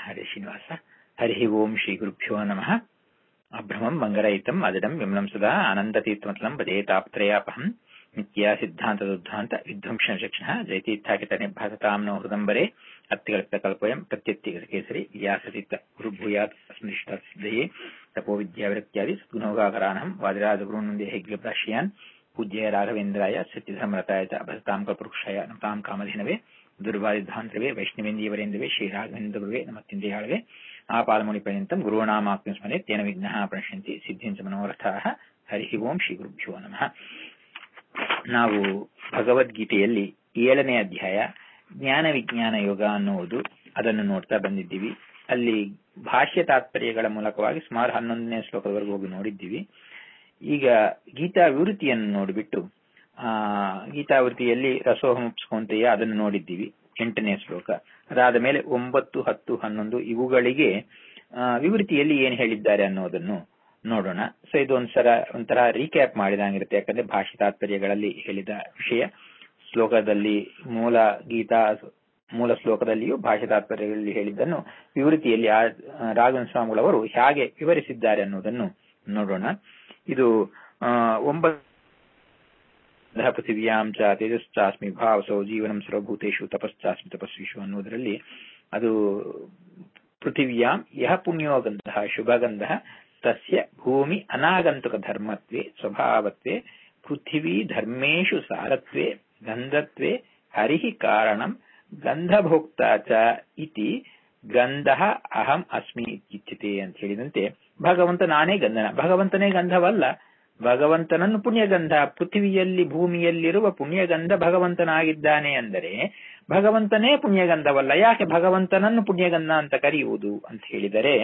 ಹರೇ ಶ್ರೀನಿವಾಸ ಹರಿ ಓಂ ಶ್ರೀ ಗುರುಭ್ಯೋ ನಮಃ ಅಭ್ರಮಂ ಮಂಗರಹಿತಂ ಅದಡಂ ವಿಮಲಂ ಸದಾ ಆನಂದತೀರ್ಥಮತಲಂ ಭಜೇತಾಪ್ತ್ರಯಾಪಹಂ ನಿತ್ಯ ಸಿದ್ಧಾಂತದುದ್ಧಾಂತ ವಿಧ್ವಂಸನ ಶಿಕ್ಷಣ ಜಯತೀರ್ಥಾಕಿತನೆ ಭಾಸತಾಂ ನೋ ಹೃದಂಬರೆ ಅತ್ಯಕಲ್ಪಕಲ್ಪಯಂ ಪ್ರತ್ಯತ್ಯಗತಕೇಸರಿ ವ್ಯಾಸತೀರ್ಥ ಗುರುಭೂಯಾತ್ ಅಸ್ಮೃಷ್ಟ ಸಿದ್ಧಯೇ ತಪೋ ವಿದ್ಯಾವಿರಕ್ತ್ಯಾದಿ ಸದ್ಗುಣೋಗಾಕರಾನಹಂ ವಾದಿರಾಜಗುರುನಂದೇ ಹೆಗ್ಗಪ್ರಾಶ್ಯಾನ್ ಪೂಜ್ಯ ರಾಘವೇಂದ್ರಾಯ ಸತ್ಯಧರ್ಮರತಾಯ ಚ ಭಸತಾಂ ಕಲ್ಪವೃಕ್ಷಾಯ ನಮತಾಂ ಕಾಮಧೇನವೇ ದುರ್ವಾದಿಧ್ವಾಂತರವೇ ವೈಷ್ಣವೇಂದೀವರೇಂದವೇ ಶ್ರೀರಾಘವೇಂದ್ರ ಗುರುವೇ ನಮತ್ತಿಂದೇಯಾಳವೇ ಆಪಾದಮೌಳಿ ಪರ್ಯಂತಂ ಗುರುಣಾಮಾಕ್ತಿಂ ಸ್ಮರೆ ತೇನ ವಿಘ್ನಃ ಪ್ರಣಶ್ಯಂತಿ ಸಿದ್ಧಿಂಚ ಮನೋರಥಾಃ ಹರಿ ಓಂ ಶ್ರೀ ಗುರುಭ್ಯೋ ನಮಃ ನಾವು ಭಗವದ್ಗೀತೆಯಲ್ಲಿ ಏಳನೇ ಅಧ್ಯಾಯ ಜ್ಞಾನ ವಿಜ್ಞಾನ ಯೋಗ ಅನ್ನುವುದು ಅದನ್ನು ನೋಡ್ತಾ ಬಂದಿದ್ದೀವಿ ಅಲ್ಲಿ ಭಾಷ್ಯ ತಾತ್ಪರ್ಯಗಳ ಮೂಲಕವಾಗಿ ಸುಮಾರು ಹನ್ನೊಂದನೇ ಶ್ಲೋಕದವರೆಗೂ ಹೋಗಿ ನೋಡಿದ್ದೀವಿ ಈಗ ಗೀತಾ ವಿವೃತಿಯನ್ನು ನೋಡಿಬಿಟ್ಟು ಆ ಗೀತಾವೃತಿಯಲ್ಲಿ ರಸೋಹಮುಪ್ಸ್ಕೊಂತೆಯ ಅದನ್ನು ನೋಡಿದ್ದೀವಿ ಎಂಟನೇ ಶ್ಲೋಕ ಅದಾದ ಮೇಲೆ ಒಂಬತ್ತು ಹತ್ತು ಹನ್ನೊಂದು ಇವುಗಳಿಗೆ ವಿವೃತಿಯಲ್ಲಿ ಏನು ಹೇಳಿದ್ದಾರೆ ಅನ್ನೋದನ್ನು ನೋಡೋಣ ಸೊ ಇದು ಒಂದ್ಸರ ಒಂಥರ ರೀಕ್ಯಾಪ್ ಮಾಡಿದಂಗಿರುತ್ತೆ ಯಾಕಂದ್ರೆ ಭಾಷೆ ತಾತ್ಪರ್ಯಗಳಲ್ಲಿ ಹೇಳಿದ ವಿಷಯ ಶ್ಲೋಕದಲ್ಲಿ ಮೂಲ ಗೀತಾ ಮೂಲ ಶ್ಲೋಕದಲ್ಲಿಯೂ ಭಾಷೆ ತಾತ್ಪರ್ಯಗಳಲ್ಲಿ ಹೇಳಿದ್ದನ್ನು ವಿವೃತಿಯಲ್ಲಿ ರಾಘವನ್ ಸ್ವಾಮಿಗಳವರು ಹೇಗೆ ವಿವರಿಸಿದ್ದಾರೆ ಅನ್ನೋದನ್ನು ನೋಡೋಣ ಇದು ಒಂಬತ್ತು ಪೃಥಿವ್ಯಾಂ ಚ ತೇಜಶ್ಚಾಸ್ಮಿ ಭಾವಸೋ ಜೀವನಂ ಸರ್ವಭೂತೇಶು ತಪಶ್ಚಾಸ್ಮಿ ತಪಸ್ವಿಷು ಅನ್ನೋದರಲ್ಲಿ ಅದು ಪೃಥಿವ್ಯಾಂ ಯಹ ಪುಣ್ಯೋಗಂಧ ಶುಭಗಂಧ ತಸ್ಯ ಭೂಮಿ ಅನಾಗಂತುಕ ಧರ್ಮತ್ವೇ ಸ್ವಭಾವತ್ವೇ ಪೃಥಿವೀ ಧರ್ಮೇಶು ಸಾರತ್ವೇ ಗಂಧತ್ವೇ ಹರಿಹಿ ಕಾರಣಂ ಗಂಧಭೋಕ್ತ ಚ ಇತಿ ಗಂಧ ಅಹಂ ಅಸ್ಮಿ ಇಚ್ಛಿತೆ ಅಂತ ಹೇಳಿದಂತೆ ಭಗವಂತ ನಾನೇ ಗಂಧನ ಭಗವಂತನೇ ಗಂಧವಲ್ಲ ಭಗವಂತನನ್ನು ಪುಣ್ಯಗಂಧ ಪೃಥ್ವಿಯಲ್ಲಿ ಭೂಮಿಯಲ್ಲಿರುವ ಪುಣ್ಯಗಂಧ ಭಗವಂತನಾಗಿದ್ದಾನೆ ಅಂದರೆ ಭಗವಂತನೇ ಪುಣ್ಯಗಂಧವಲ್ಲ ಯಾಕೆ ಭಗವಂತನನ್ನು ಪುಣ್ಯಗಂಧ ಅಂತ ಕರೆಯುವುದು ಅಂತ ಹೇಳಿದರೆ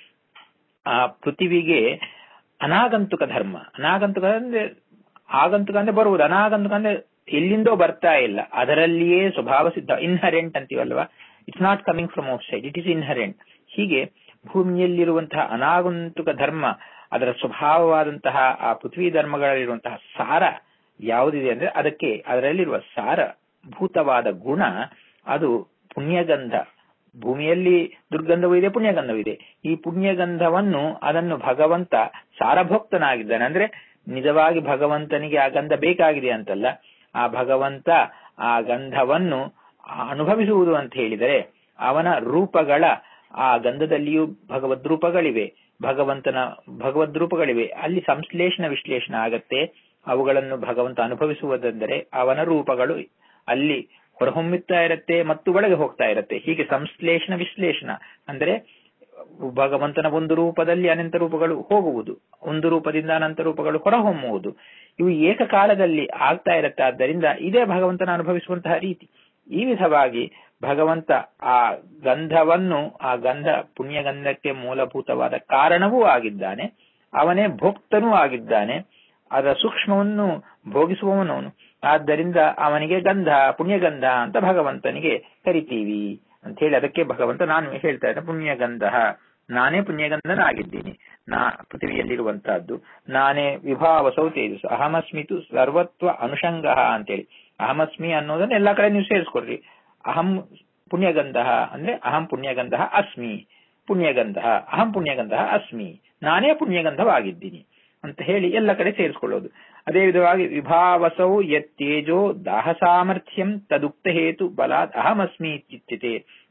ಆ ಪೃಥ್ವಿಗೆ ಅನಾಗಂತುಕ ಧರ್ಮ ಅನಾಗಂತುಕ ಅಂದ್ರೆ ಆಗಂತುಕ ಅಂದ್ರೆ ಬರುವುದು ಅನಾಗಂತುಕ ಅಂದ್ರೆ ಎಲ್ಲಿಂದೋ ಬರ್ತಾ ಇಲ್ಲ ಅದರಲ್ಲಿಯೇ ಸ್ವಭಾವ ಸಿದ್ಧ ಇನ್ಹರೆಂಟ್ ಅಂತೀವಲ್ವಾ it's not coming from outside it is inherent ಹೀಗೆ ಭೂಮಿಯಲ್ಲಿರುವಂತಹ ಅನಾಗಂತುಕ ಧರ್ಮ ಅದರ ಸ್ವಭಾವವಾದಂತಹ ಆ ಪೃಥ್ವಿ ಧರ್ಮಗಳಲ್ಲಿರುವಂತಹ ಸಾರ ಯಾವುದಿದೆ ಅಂದ್ರೆ ಅದಕ್ಕೆ ಅದರಲ್ಲಿರುವ ಸಾರಭೂತವಾದ ಗುಣ ಅದು ಪುಣ್ಯಗಂಧ ಭೂಮಿಯಲ್ಲಿ ದುರ್ಗಂಧವೂ ಇದೆ ಪುಣ್ಯಗಂಧವೂ ಇದೆ ಈ ಪುಣ್ಯಗಂಧವನ್ನು ಅದನ್ನು ಭಗವಂತ ಸಾರಭೋಕ್ತನಾಗಿದ್ದಾನೆ ಅಂದ್ರೆ ನಿಜವಾಗಿ ಭಗವಂತನಿಗೆ ಆ ಗಂಧ ಬೇಕಾಗಿದೆ ಅಂತಲ್ಲ ಆ ಭಗವಂತ ಆ ಗಂಧವನ್ನು ಅನುಭವಿಸುವುದು ಅಂತ ಹೇಳಿದರೆ ಅವನ ರೂಪಗಳ ಆ ಗಂಧದಲ್ಲಿಯೂ ಭಗವದ್ ರೂಪಗಳಿವೆ ಭಗವಂತನ ಭಗವದ್ ರೂಪಗಳಿವೆ ಅಲ್ಲಿ ಸಂಶ್ಲೇಷಣ ವಿಶ್ಲೇಷಣೆ ಆಗತ್ತೆ ಅವುಗಳನ್ನು ಭಗವಂತ ಅನುಭವಿಸುವುದೆಂದರೆ ಅವನ ರೂಪಗಳು ಅಲ್ಲಿ ಹೊರಹೊಮ್ಮುತ್ತಾ ಇರತ್ತೆ ಮತ್ತು ಒಳಗೆ ಹೋಗ್ತಾ ಇರತ್ತೆ ಹೀಗೆ ಸಂಶ್ಲೇಷಣ ವಿಶ್ಲೇಷಣ ಅಂದ್ರೆ ಭಗವಂತನ ಒಂದು ರೂಪದಲ್ಲಿ ಅನಂತ ರೂಪಗಳು ಹೋಗುವುದು ಒಂದು ರೂಪದಿಂದ ಅನಂತ ರೂಪಗಳು ಹೊರಹೊಮ್ಮುವುದು ಇವು ಏಕಕಾಲದಲ್ಲಿ ಆಗ್ತಾ ಇರತ್ತೆ ಆದ್ದರಿಂದ ಇದೇ ಭಗವಂತನ ಅನುಭವಿಸುವಂತಹ ರೀತಿ ಈ ವಿಧವಾಗಿ ಭಗವಂತ ಆ ಗಂಧವನ್ನು ಆ ಗಂಧ ಪುಣ್ಯಗಂಧಕ್ಕೆ ಮೂಲಭೂತವಾದ ಕಾರಣವೂ ಆಗಿದ್ದಾನೆ ಅವನೇ ಭೋಕ್ತನೂ ಆಗಿದ್ದಾನೆ ಅದರ ಸೂಕ್ಷ್ಮವನ್ನು ಭೋಗಿಸುವವನವನು ಆದ್ದರಿಂದ ಅವನಿಗೆ ಗಂಧ ಪುಣ್ಯಗಂಧ ಅಂತ ಭಗವಂತನಿಗೆ ಕರಿತೀವಿ ಅಂತ ಹೇಳಿ ಅದಕ್ಕೆ ಭಗವಂತ ನಾನು ಹೇಳ್ತಾ ಇದ್ದೆ ಪುಣ್ಯಗಂಧ ನಾನೇ ಪುಣ್ಯಗಂಧನಾಗಿದ್ದೀನಿ ನಾ ಪೃಥ್ವಿಯಲ್ಲಿರುವಂತಹದ್ದು ನಾನೇ ವಿಭಾವಸೌ ತೇಜಸ್ಸು ಅಹಮಸ್ಮಿತು ಸರ್ವತ್ವ ಅನುಷಂಗ ಅಂತೇಳಿ ಅಹಮಸ್ಮಿ ಅನ್ನೋದನ್ನ ಎಲ್ಲಾ ಕಡೆ ನೀವು ಸೇರಿಸ್ಕೊಡ್ರಿ ಅಹಂ ಪುಣ್ಯಗಂಧ ಅಂದ್ರೆ ಅಹಂ ಪುಣ್ಯಗಂಧ ಅಸ್ಮಿ ಪುಣ್ಯಗಂಧ ಅಹಂ ಪುಣ್ಯಗಂಧ ಅಸ್ಮಿ ನಾನೇ ಪುಣ್ಯಗಂಧವಾಗಿದ್ದೀನಿ ಅಂತ ಹೇಳಿ ಎಲ್ಲ ಕಡೆ ಸೇರಿಸ್ಕೊಳ್ಳೋದು ಅದೇ ವಿಧವಾಗಿ ವಿಭಾವಸೌ ಯತ್ತೇಜೋ ದಾಹ ಸಾಮರ್ಥ್ಯಂ ತದುಕ್ತ ಹೇತು ಬಲಾತ್ ಅಹಮಸ್ಮಿ ಇತ್ಯುಚ್ಯತೆ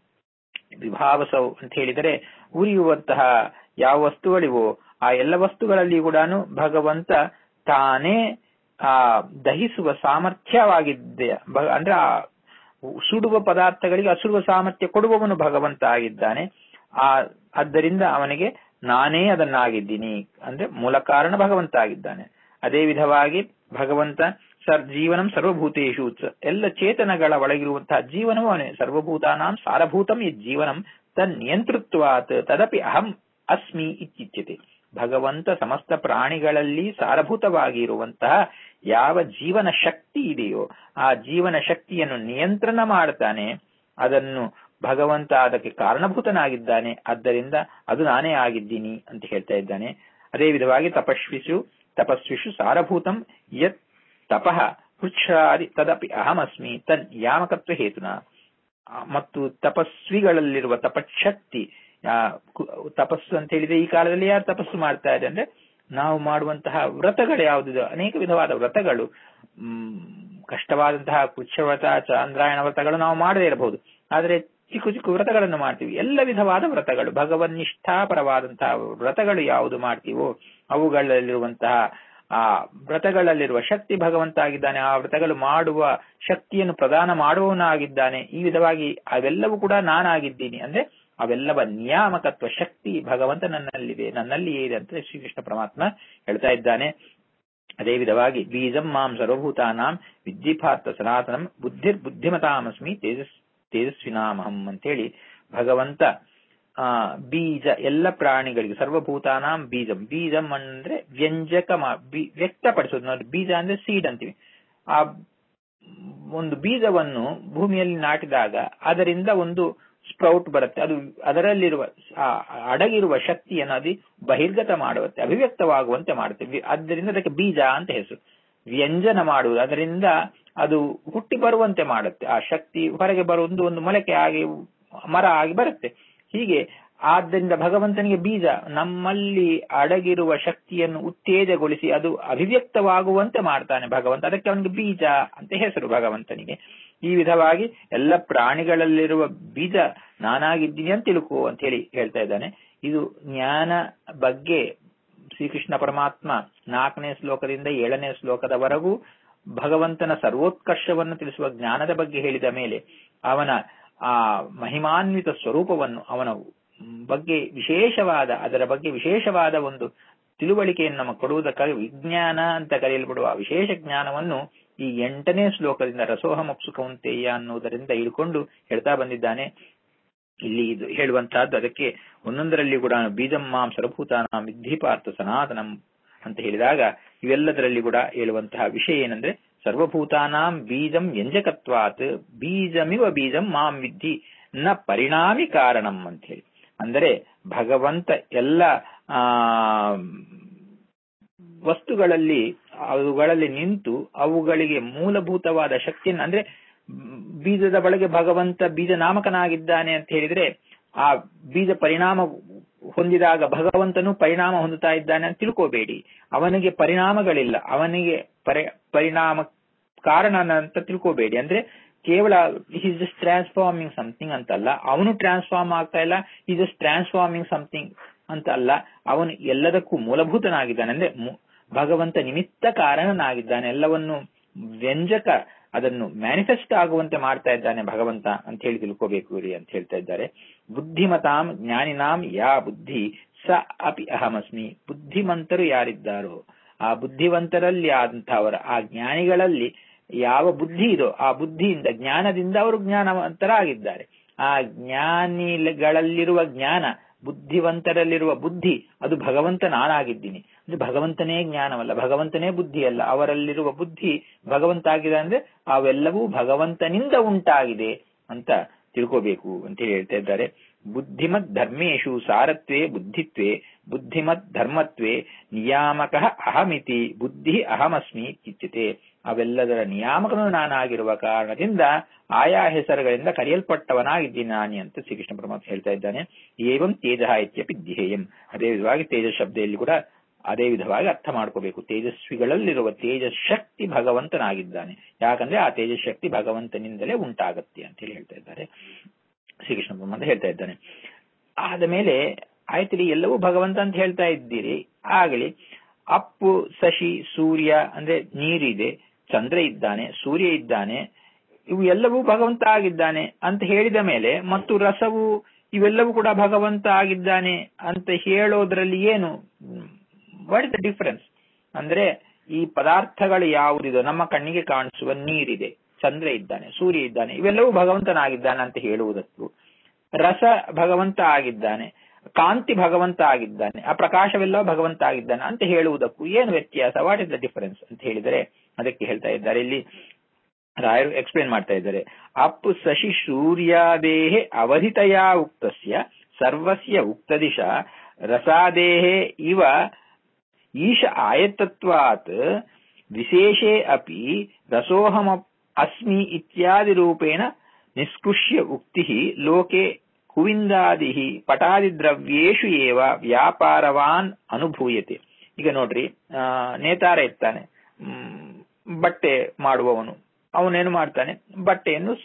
ವಿಭಾವಸೌ ಅಂತ ಹೇಳಿದರೆ ಉರಿಯುವಂತಹ ಯಾವ ವಸ್ತುಗಳಿವೋ ಆ ಎಲ್ಲ ವಸ್ತುಗಳಲ್ಲಿ ಕೂಡ ಭಗವಂತ ತಾನೇ ಆ ದಹಿಸುವ ಸಾಮರ್ಥ್ಯವಾಗಿದ್ದೆ ಅಂದ್ರೆ ಆ ಸುಡುವ ಪದಾರ್ಥಗಳಿಗೆ ಅಸುಡುವ ಸಾಮರ್ಥ್ಯ ಕೊಡುವವನು ಭಗವಂತ ಆಗಿದ್ದಾನೆ ಆ ಆದ್ದರಿಂದ ಅವನಿಗೆ ನಾನೇ ಅದನ್ನಾಗಿದ್ದೀನಿ ಅಂದ್ರೆ ಮೂಲ ಕಾರಣ ಭಗವಂತ ಆಗಿದ್ದಾನೆ ಅದೇ ವಿಧವಾಗಿ ಭಗವಂತ ಸರ್ ಜೀವನಂ ಸರ್ವಭೂತೇಶು ಎಲ್ಲ ಚೇತನಗಳ ಒಳಗಿರುವಂತಹ ಜೀವನವು ಅವನೇ ಸರ್ವಭೂತಾನಾಂ ಸಾರಭೂತಂ ಈ ಜೀವನಂ ತನ್ ನಿಯಂತೃತ್ವಾತ್ ತದಪಿ ಅಹಂ ಅಸ್ಮಿ ಇತ್ಯುಚ್ಯತೆ ಭಗವಂತ ಸಮಸ್ತ ಪ್ರಾಣಿಗಳಲ್ಲಿ ಸಾರಭೂತವಾಗಿ ಇರುವಂತಹ ಯಾವ ಜೀವನ ಶಕ್ತಿ ಇದೆಯೋ ಆ ಜೀವನ ಶಕ್ತಿಯನ್ನು ನಿಯಂತ್ರಣ ಮಾಡ್ತಾನೆ ಅದನ್ನು ಭಗವಂತ ಅದಕ್ಕೆ ಕಾರಣಭೂತನಾಗಿದ್ದಾನೆ ಆದ್ದರಿಂದ ಅದು ನಾನೇ ಆಗಿದ್ದೀನಿ ಅಂತ ಹೇಳ್ತಾ ಇದ್ದಾನೆ ಅದೇ ವಿಧವಾಗಿ ತಪಸ್ವಿಸು ತಪಸ್ವಿಷು ಸಾರಭೂತಂ ಯತ್ ತಪಃ ಪೃಚ್ಛಾದಿ ತದಪಿ ಅಹಮಸ್ಮಿ ತನ್ ಯಾಮಕತ್ವ ಹೇತುನ ಮತ್ತು ತಪಸ್ವಿಗಳಲ್ಲಿರುವ ತಪಶಕ್ತಿ ಆ, ಕು- ತಪಸ್ಸು ಅಂತ ಹೇಳಿದ್ರೆ ಈ ಕಾಲದಲ್ಲಿ ಯಾರು ತಪಸ್ಸು ಮಾಡ್ತಾ ಇದೆ ಅಂದ್ರೆ ನಾವು ಮಾಡುವಂತಹ ವ್ರತಗಳು ಯಾವುದಿದೆ ಅನೇಕ ವಿಧವಾದ ವ್ರತಗಳು ಹ್ಮ್ ಕಷ್ಟವಾದಂತಹ ಕೃಚ್ಛವ್ರತ ಚಾಂದ್ರಾಯಣ ವ್ರತಗಳು ನಾವು ಮಾಡದೇ ಇರಬಹುದು ಆದ್ರೆ ಚಿಕ್ಕ ಚಿಕ್ಕ ವ್ರತಗಳನ್ನು ಮಾಡ್ತೀವಿ ಎಲ್ಲ ವಿಧವಾದ ವ್ರತಗಳು ಭಗವನ್ನಿಷ್ಠಾಪರವಾದಂತಹ ವ್ರತಗಳು ಯಾವುದು ಮಾಡ್ತೀವೋ ಅವುಗಳಲ್ಲಿರುವಂತಹ ಆ ವ್ರತಗಳಲ್ಲಿರುವ ಶಕ್ತಿ ಭಗವಂತ ಆಗಿದ್ದಾನೆ ಆ ವ್ರತಗಳು ಮಾಡುವ ಶಕ್ತಿಯನ್ನು ಪ್ರದಾನ ಮಾಡುವವನಾಗಿದ್ದಾನೆ ಈ ವಿಧವಾಗಿ ಅವೆಲ್ಲವೂ ಕೂಡ ನಾನಾಗಿದ್ದೀನಿ ಅಂದ್ರೆ ಅವೆಲ್ಲವ ನಿಯಾಮಕತ್ವ ಶಕ್ತಿ ಭಗವಂತ ನನ್ನಲ್ಲಿದೆ ನನ್ನಲ್ಲಿಯೇ ಇದೆ ಅಂತ ಶ್ರೀಕೃಷ್ಣ ಪರಮಾತ್ಮ ಹೇಳ್ತಾ ಇದ್ದಾನೆ ಅದೇ ವಿಧವಾಗಿ ಬೀಜಂ ಮಾಂ ಸರ್ವಭೂತಾನಾಂ ವಿದ್ಯಿಪಾರ್ಥ ಸನಾತನಂ ಬುದ್ಧಿರ್ ಬುದ್ಧಿಮತಾಮಸ್ಮಿ ತೇಜಸ್ ತೇಜಸ್ವಿನಾಮಹಂ ಅಂತೇಳಿ ಭಗವಂತ ಆ ಬೀಜ ಎಲ್ಲ ಪ್ರಾಣಿಗಳಿಗೆ ಸರ್ವಭೂತಾನಾಂ ಬೀಜಂ ಬೀಜಂ ಅಂದ್ರೆ ವ್ಯಂಜಕ ಮಾ- ಬಿ- ವ್ಯಕ್ತಪಡಿಸೋದು ನೋಡಿ ಬೀಜ ಅಂದ್ರೆ ಸೀಡ್ ಅಂತೀವಿ ಆ ಒಂದು ಬೀಜವನ್ನು ಭೂಮಿಯಲ್ಲಿ ನಾಟಿದಾಗ ಅದರಿಂದ ಒಂದು ಸ್ಪ್ರೌಟ್ ಬರುತ್ತೆ ಅದು ಅದರಲ್ಲಿರುವ ಆ ಅಡಗಿರುವ ಶಕ್ತಿಯನ್ನು ಅದು ಬಹಿರ್ಗತ ಮಾಡುತ್ತೆ ಅಭಿವ್ಯಕ್ತವಾಗುವಂತೆ ಮಾಡುತ್ತೆ ವಿ- ಆದ್ದರಿಂದ ಅದಕ್ಕೆ ಬೀಜ ಅಂತ ಹೆಸರು ವ್ಯಂಜನ ಮಾಡುವುದು ಅದರಿಂದ ಅದು ಹುಟ್ಟಿ ಬರುವಂತೆ ಮಾಡುತ್ತೆ ಆ ಶಕ್ತಿ ಹೊರಗೆ ಬರುವುದು ಒಂದು ಮೊಳಕೆ ಆಗಿ ಮರ ಆಗಿ ಬರುತ್ತೆ ಹೀಗೆ ಆದ್ದರಿಂದ ಭಗವಂತನಿಗೆ ಬೀಜ ನಮ್ಮಲ್ಲಿ ಅಡಗಿರುವ ಶಕ್ತಿಯನ್ನು ಉತ್ತೇಜಗೊಳಿಸಿ ಅದು ಅಭಿವ್ಯಕ್ತವಾಗುವಂತೆ ಮಾಡ್ತಾನೆ ಭಗವಂತ ಅದಕ್ಕೆ ಅವನಿಗೆ ಬೀಜ ಅಂತ ಹೆಸರು ಭಗವಂತನಿಗೆ ಈ ವಿಧವಾಗಿ ಎಲ್ಲ ಪ್ರಾಣಿಗಳಲ್ಲಿರುವ ಬೀಜ ನಾನಾಗಿದ್ದೀನಿ ಅಂತ ತಿಳ್ಕೋ ಅಂತ ಹೇಳಿ ಹೇಳ್ತಾ ಇದ್ದಾನೆ ಇದು ಜ್ಞಾನ ಬಗ್ಗೆ ಶ್ರೀಕೃಷ್ಣ ಪರಮಾತ್ಮ ನಾಲ್ಕನೇ ಶ್ಲೋಕದಿಂದ ಏಳನೇ ಶ್ಲೋಕದವರೆಗೂ ಭಗವಂತನ ಸರ್ವೋತ್ಕರ್ಷವನ್ನು ತಿಳಿಸುವ ಜ್ಞಾನದ ಬಗ್ಗೆ ಹೇಳಿದ ಮೇಲೆ ಅವನ ಆ ಮಹಿಮಾನ್ವಿತ ಸ್ವರೂಪವನ್ನು ಅವನ ಬಗ್ಗೆ ವಿಶೇಷವಾದ ಅದರ ಬಗ್ಗೆ ವಿಶೇಷವಾದ ಒಂದು ತಿಳುವಳಿಕೆಯನ್ನು ನಮಗೆ ಕೊಡುವುದಕ್ಕಾಗಿ ವಿಜ್ಞಾನ ಅಂತ ಕರೆಯಲ್ಪಡುವ ವಿಶೇಷ ಜ್ಞಾನವನ್ನು ಈ ಎಂಟನೇ ಶ್ಲೋಕದಿಂದ ರಸೋಹಮಪ್ಸು ಕೌಂತೆಯ ಅನ್ನುವುದರಿಂದ ಇಳ್ಕೊಂಡು ಹೇಳ್ತಾ ಬಂದಿದ್ದಾನೆ ಇಲ್ಲಿ ಇದು ಹೇಳುವಂತಹದ್ದು ಅದಕ್ಕೆ ಒಂದೊಂದರಲ್ಲಿ ಕೂಡ ಬೀಜಂ ಮಾಂ ಸರ್ವಭೂತಾನಾಂ ವಿದ್ಧಿಪಾರ್ಥ ಸನಾತನಂ ಅಂತ ಹೇಳಿದಾಗ ಇವೆಲ್ಲದರಲ್ಲಿ ಕೂಡ ಹೇಳುವಂತಹ ವಿಷಯ ಏನಂದ್ರೆ ಸರ್ವಭೂತಾನಾಂ ಬೀಜಂ ವ್ಯಂಜಕತ್ವಾತ್ ಬೀಜಮಿವ ಬೀಜಂ ಮಾಂ ವಿದ್ಧಿ ನ ಪರಿಣಾಮಿ ಕಾರಣಂ ಅಂತ ಹೇಳಿ ಅಂದರೆ ಭಗವಂತ ಎಲ್ಲ ಆ ವಸ್ತುಗಳಲ್ಲಿ ಅವುಗಳಲ್ಲಿ ನಿಂತು ಅವುಗಳಿಗೆ ಮೂಲಭೂತವಾದ ಶಕ್ತಿಯನ್ನು ಅಂದ್ರೆ ಬೀಜದ ಒಳಗೆ ಭಗವಂತ ಬೀಜ ನಾಮಕನಾಗಿದ್ದಾನೆ ಅಂತ ಹೇಳಿದ್ರೆ ಆ ಬೀಜ ಪರಿಣಾಮ ಹೊಂದಿದಾಗ ಭಗವಂತನು ಪರಿಣಾಮ ಹೊಂದುತ್ತಾ ಇದ್ದಾನೆ ಅಂತ ತಿಳ್ಕೋಬೇಡಿ ಅವನಿಗೆ ಪರಿಣಾಮಗಳಿಲ್ಲ ಅವನಿಗೆ ಪರಿ ಪರಿಣಾಮ ಕಾರಣ ಅಂತ ತಿಳ್ಕೋಬೇಡಿ ಅಂದ್ರೆ ಕೇವಲ ಈಸ್ ಜಸ್ಟ್ ಟ್ರಾನ್ಸ್ಫಾರ್ಮಿಂಗ್ ಸಮಥಿಂಗ್ ಅಂತಲ್ಲ ಅವನು ಟ್ರಾನ್ಸ್ಫಾರ್ಮ್ ಆಗ್ತಾ ಇಲ್ಲ ಈ ಜಸ್ಟ್ ಟ್ರಾನ್ಸ್ಫಾರ್ಮಿಂಗ್ ಸಮಥಿಂಗ್ ಅಂತ ಅಲ್ಲ ಅವನು ಎಲ್ಲದಕ್ಕೂ ಮೂಲಭೂತನಾಗಿದ್ದಾನೆ ಅಂದ್ರೆ ಮು- ಭಗವಂತ ನಿಮಿತ್ತ ಕಾರಣನಾಗಿದ್ದಾನೆ ಎಲ್ಲವನ್ನು ವ್ಯಂಜಕ ಅದನ್ನು ಮ್ಯಾನಿಫೆಸ್ಟ್ ಆಗುವಂತೆ ಮಾಡ್ತಾ ಇದ್ದಾನೆ ಭಗವಂತ ಅಂತ ಹೇಳಿ ತಿಳ್ಕೋಬೇಕು ರೀ ಅಂತ ಹೇಳ್ತಾ ಇದ್ದಾರೆ ಬುದ್ಧಿಮತಾಂ ಜ್ಞಾನಿನಾಂ ಯಾ ಬುದ್ಧಿ ಸ ಅಪಿ ಅಹಮಸ್ಮಿ ಬುದ್ಧಿಮಂತರು ಯಾರಿದ್ದಾರೋ ಆ ಬುದ್ಧಿವಂತರಲ್ಲಿ ಆದಂತಹವರ ಆ ಜ್ಞಾನಿಗಳಲ್ಲಿ ಯಾವ ಬುದ್ಧಿ ಇದೋ ಆ ಬುದ್ಧಿಯಿಂದ ಜ್ಞಾನದಿಂದ ಅವರು ಜ್ಞಾನವಂತರಾಗಿದ್ದಾರೆ ಆ ಜ್ಞಾನಿಗಳಲ್ಲಿರುವ ಜ್ಞಾನ ಬುದ್ಧಿವಂತರಲ್ಲಿರುವ ಬುದ್ಧಿ ಅದು ಭಗವಂತ ನಾನಾಗಿದ್ದೀನಿ ಅಂದ್ರೆ ಭಗವಂತನೇ ಜ್ಞಾನವಲ್ಲ ಭಗವಂತನೇ ಬುದ್ಧಿ ಅಲ್ಲ ಅವರಲ್ಲಿರುವ ಬುದ್ಧಿ ಭಗವಂತ ಆಗಿದೆ ಅಂದ್ರೆ ಅವೆಲ್ಲವೂ ಭಗವಂತನಿಂದ ಉಂಟಾಗಿದೆ ಅಂತ ತಿಳ್ಕೋಬೇಕು ಅಂತ ಹೇಳಿ ಹೇಳ್ತಾ ಇದ್ದಾರೆ ಬುದ್ಧಿಮತ್ ಧರ್ಮೇಶು ಸಾರತ್ವೇ ಬುದ್ಧಿತ್ವೇ ಬುದ್ಧಿಮತ್ ಧರ್ಮತ್ವೇ ನಿಯಾಮಕ ಅಹಮಿತಿ ಬುದ್ಧಿ ಅಹಮಸ್ಮಿ ಇತ್ಯುಚ್ಯತೆ ಅವೆಲ್ಲದರ ನಿಯಾಮಕನು ನಾನಾಗಿರುವ ಕಾರಣದಿಂದ ಆಯಾ ಹೆಸರುಗಳಿಂದ ಕರೆಯಲ್ಪಟ್ಟವನಾಗಿದ್ದೀನಿ ನಾನಿ ಅಂತ ಶ್ರೀಕೃಷ್ಣ ಪರಮಾತ್ಮ ಹೇಳ್ತಾ ಇದ್ದಾನೆ ಏವಂ ತೇಜ ಇತ್ಯಪಿ ಧ್ಯೇಯಂ ಅದೇ ವಿಧವಾಗಿ ತೇಜ ಶಬ್ದದಲ್ಲಿ ಕೂಡ ಅದೇ ವಿಧವಾಗಿ ಅರ್ಥ ಮಾಡ್ಕೋಬೇಕು ತೇಜಸ್ವಿಗಳಲ್ಲಿರುವ ತೇಜಸ್ ಶಕ್ತಿ ಭಗವಂತನಾಗಿದ್ದಾನೆ ಯಾಕಂದ್ರೆ ಆ ತೇಜಸ್ ಶಕ್ತಿ ಭಗವಂತನಿಂದಲೇ ಉಂಟಾಗತ್ತೆ ಅಂತ ಹೇಳಿ ಹೇಳ್ತಾ ಇದ್ದಾರೆ ಶ್ರೀಕೃಷ್ಣ ಪರಮಾತ್ಮ ಹೇಳ್ತಾ ಇದ್ದಾನೆ ಆದ ಮೇಲೆ ಆಯ್ತು ಎಲ್ಲವೂ ಭಗವಂತ ಅಂತ ಹೇಳ್ತಾ ಇದ್ದೀರಿ ಆಗಲಿ ಅಪ್ಪು ಶಶಿ ಸೂರ್ಯ ಅಂದ್ರೆ ನೀರಿದೆ ಚಂದ್ರ ಇದ್ದಾನೆ ಸೂರ್ಯ ಇದ್ದಾನೆ ಇವು ಎಲ್ಲವೂ ಭಗವಂತ ಆಗಿದ್ದಾನೆ ಅಂತ ಹೇಳಿದ ಮೇಲೆ ಮತ್ತು ರಸವು ಇವೆಲ್ಲವೂ ಕೂಡ ಭಗವಂತ ಆಗಿದ್ದಾನೆ ಅಂತ ಹೇಳೋದ್ರಲ್ಲಿ ಏನು ವಾಟ್ ಇಸ್ ದ ಡಿಫರೆನ್ಸ್ ಅಂದ್ರೆ ಈ ಪದಾರ್ಥಗಳು ಯಾವುದಿದೆ ನಮ್ಮ ಕಣ್ಣಿಗೆ ಕಾಣಿಸುವ ನೀರಿದೆ ಚಂದ್ರ ಇದ್ದಾನೆ ಸೂರ್ಯ ಇದ್ದಾನೆ ಇವೆಲ್ಲವೂ ಭಗವಂತನಾಗಿದ್ದಾನೆ ಅಂತ ಹೇಳುವುದಕ್ಕೂ ರಸ ಭಗವಂತ ಆಗಿದ್ದಾನೆ ಕಾಂತಿ ಭಗವಂತ ಆಗಿದ್ದಾನೆ ಆ ಪ್ರಕಾಶವೆಲ್ಲ ಭಗವಂತ ಆಗಿದ್ದಾನೆ ಅಂತ ಹೇಳುವುದಕ್ಕೂ ಏನು ವ್ಯತ್ಯಾಸ ವಾಟ್ ಇಸ್ ದ ಡಿಫರೆನ್ಸ್ ಅಂತ ಹೇಳಿದರೆ ಅದಕ್ಕೆ ಹೇಳ್ತಾ ಇದ್ದಾರೆ ಇಲ್ಲಿ ರಾಯರು ಎಕ್ಸ್ಪ್ಲೇನ್ ಮಾಡ್ತಾ ಇದ್ದಾರೆ ಅಪ್ಪು ಶಶಿ ಸೂರ್ಯಾದೇಹೆ ಅವಧಿತಯಾ ಉಕ್ತಸ್ಯ ಸರ್ವಸ್ಯ ಉಕ್ತದಿಶ ರಸಾದೇಹೆ ಇವ ಈಶ ಆಯತತ್ವಾತ್ ವಿಶೇಷೇ ಅಪಿ ರಸೋಹಮ ಅಸ್ಮಿ ಇತ್ಯಾದಿ ರೂಪೇಣ ನಿಷ್ಕೃಷ್ಯ ಉಕ್ತಿ ಲೋಕೆ ಹುವಿಂದಾದಿ ಪಟಾದಿ ದ್ರವ್ಯೇಶು ಏವ ವ್ಯಾಪಾರವಾನ್ ಅನುಭೂಯತೆ ಈಗ ನೋಡ್ರಿ ಆ, ನೇತಾರ ಇರ್ತಾನೆ ಮ್, ಬಟ್ಟೆ ಮಾಡುವವನು ಅವನೇನು ಮಾಡ್ತಾನೆ ಬಟ್ಟೆಯನ್ನು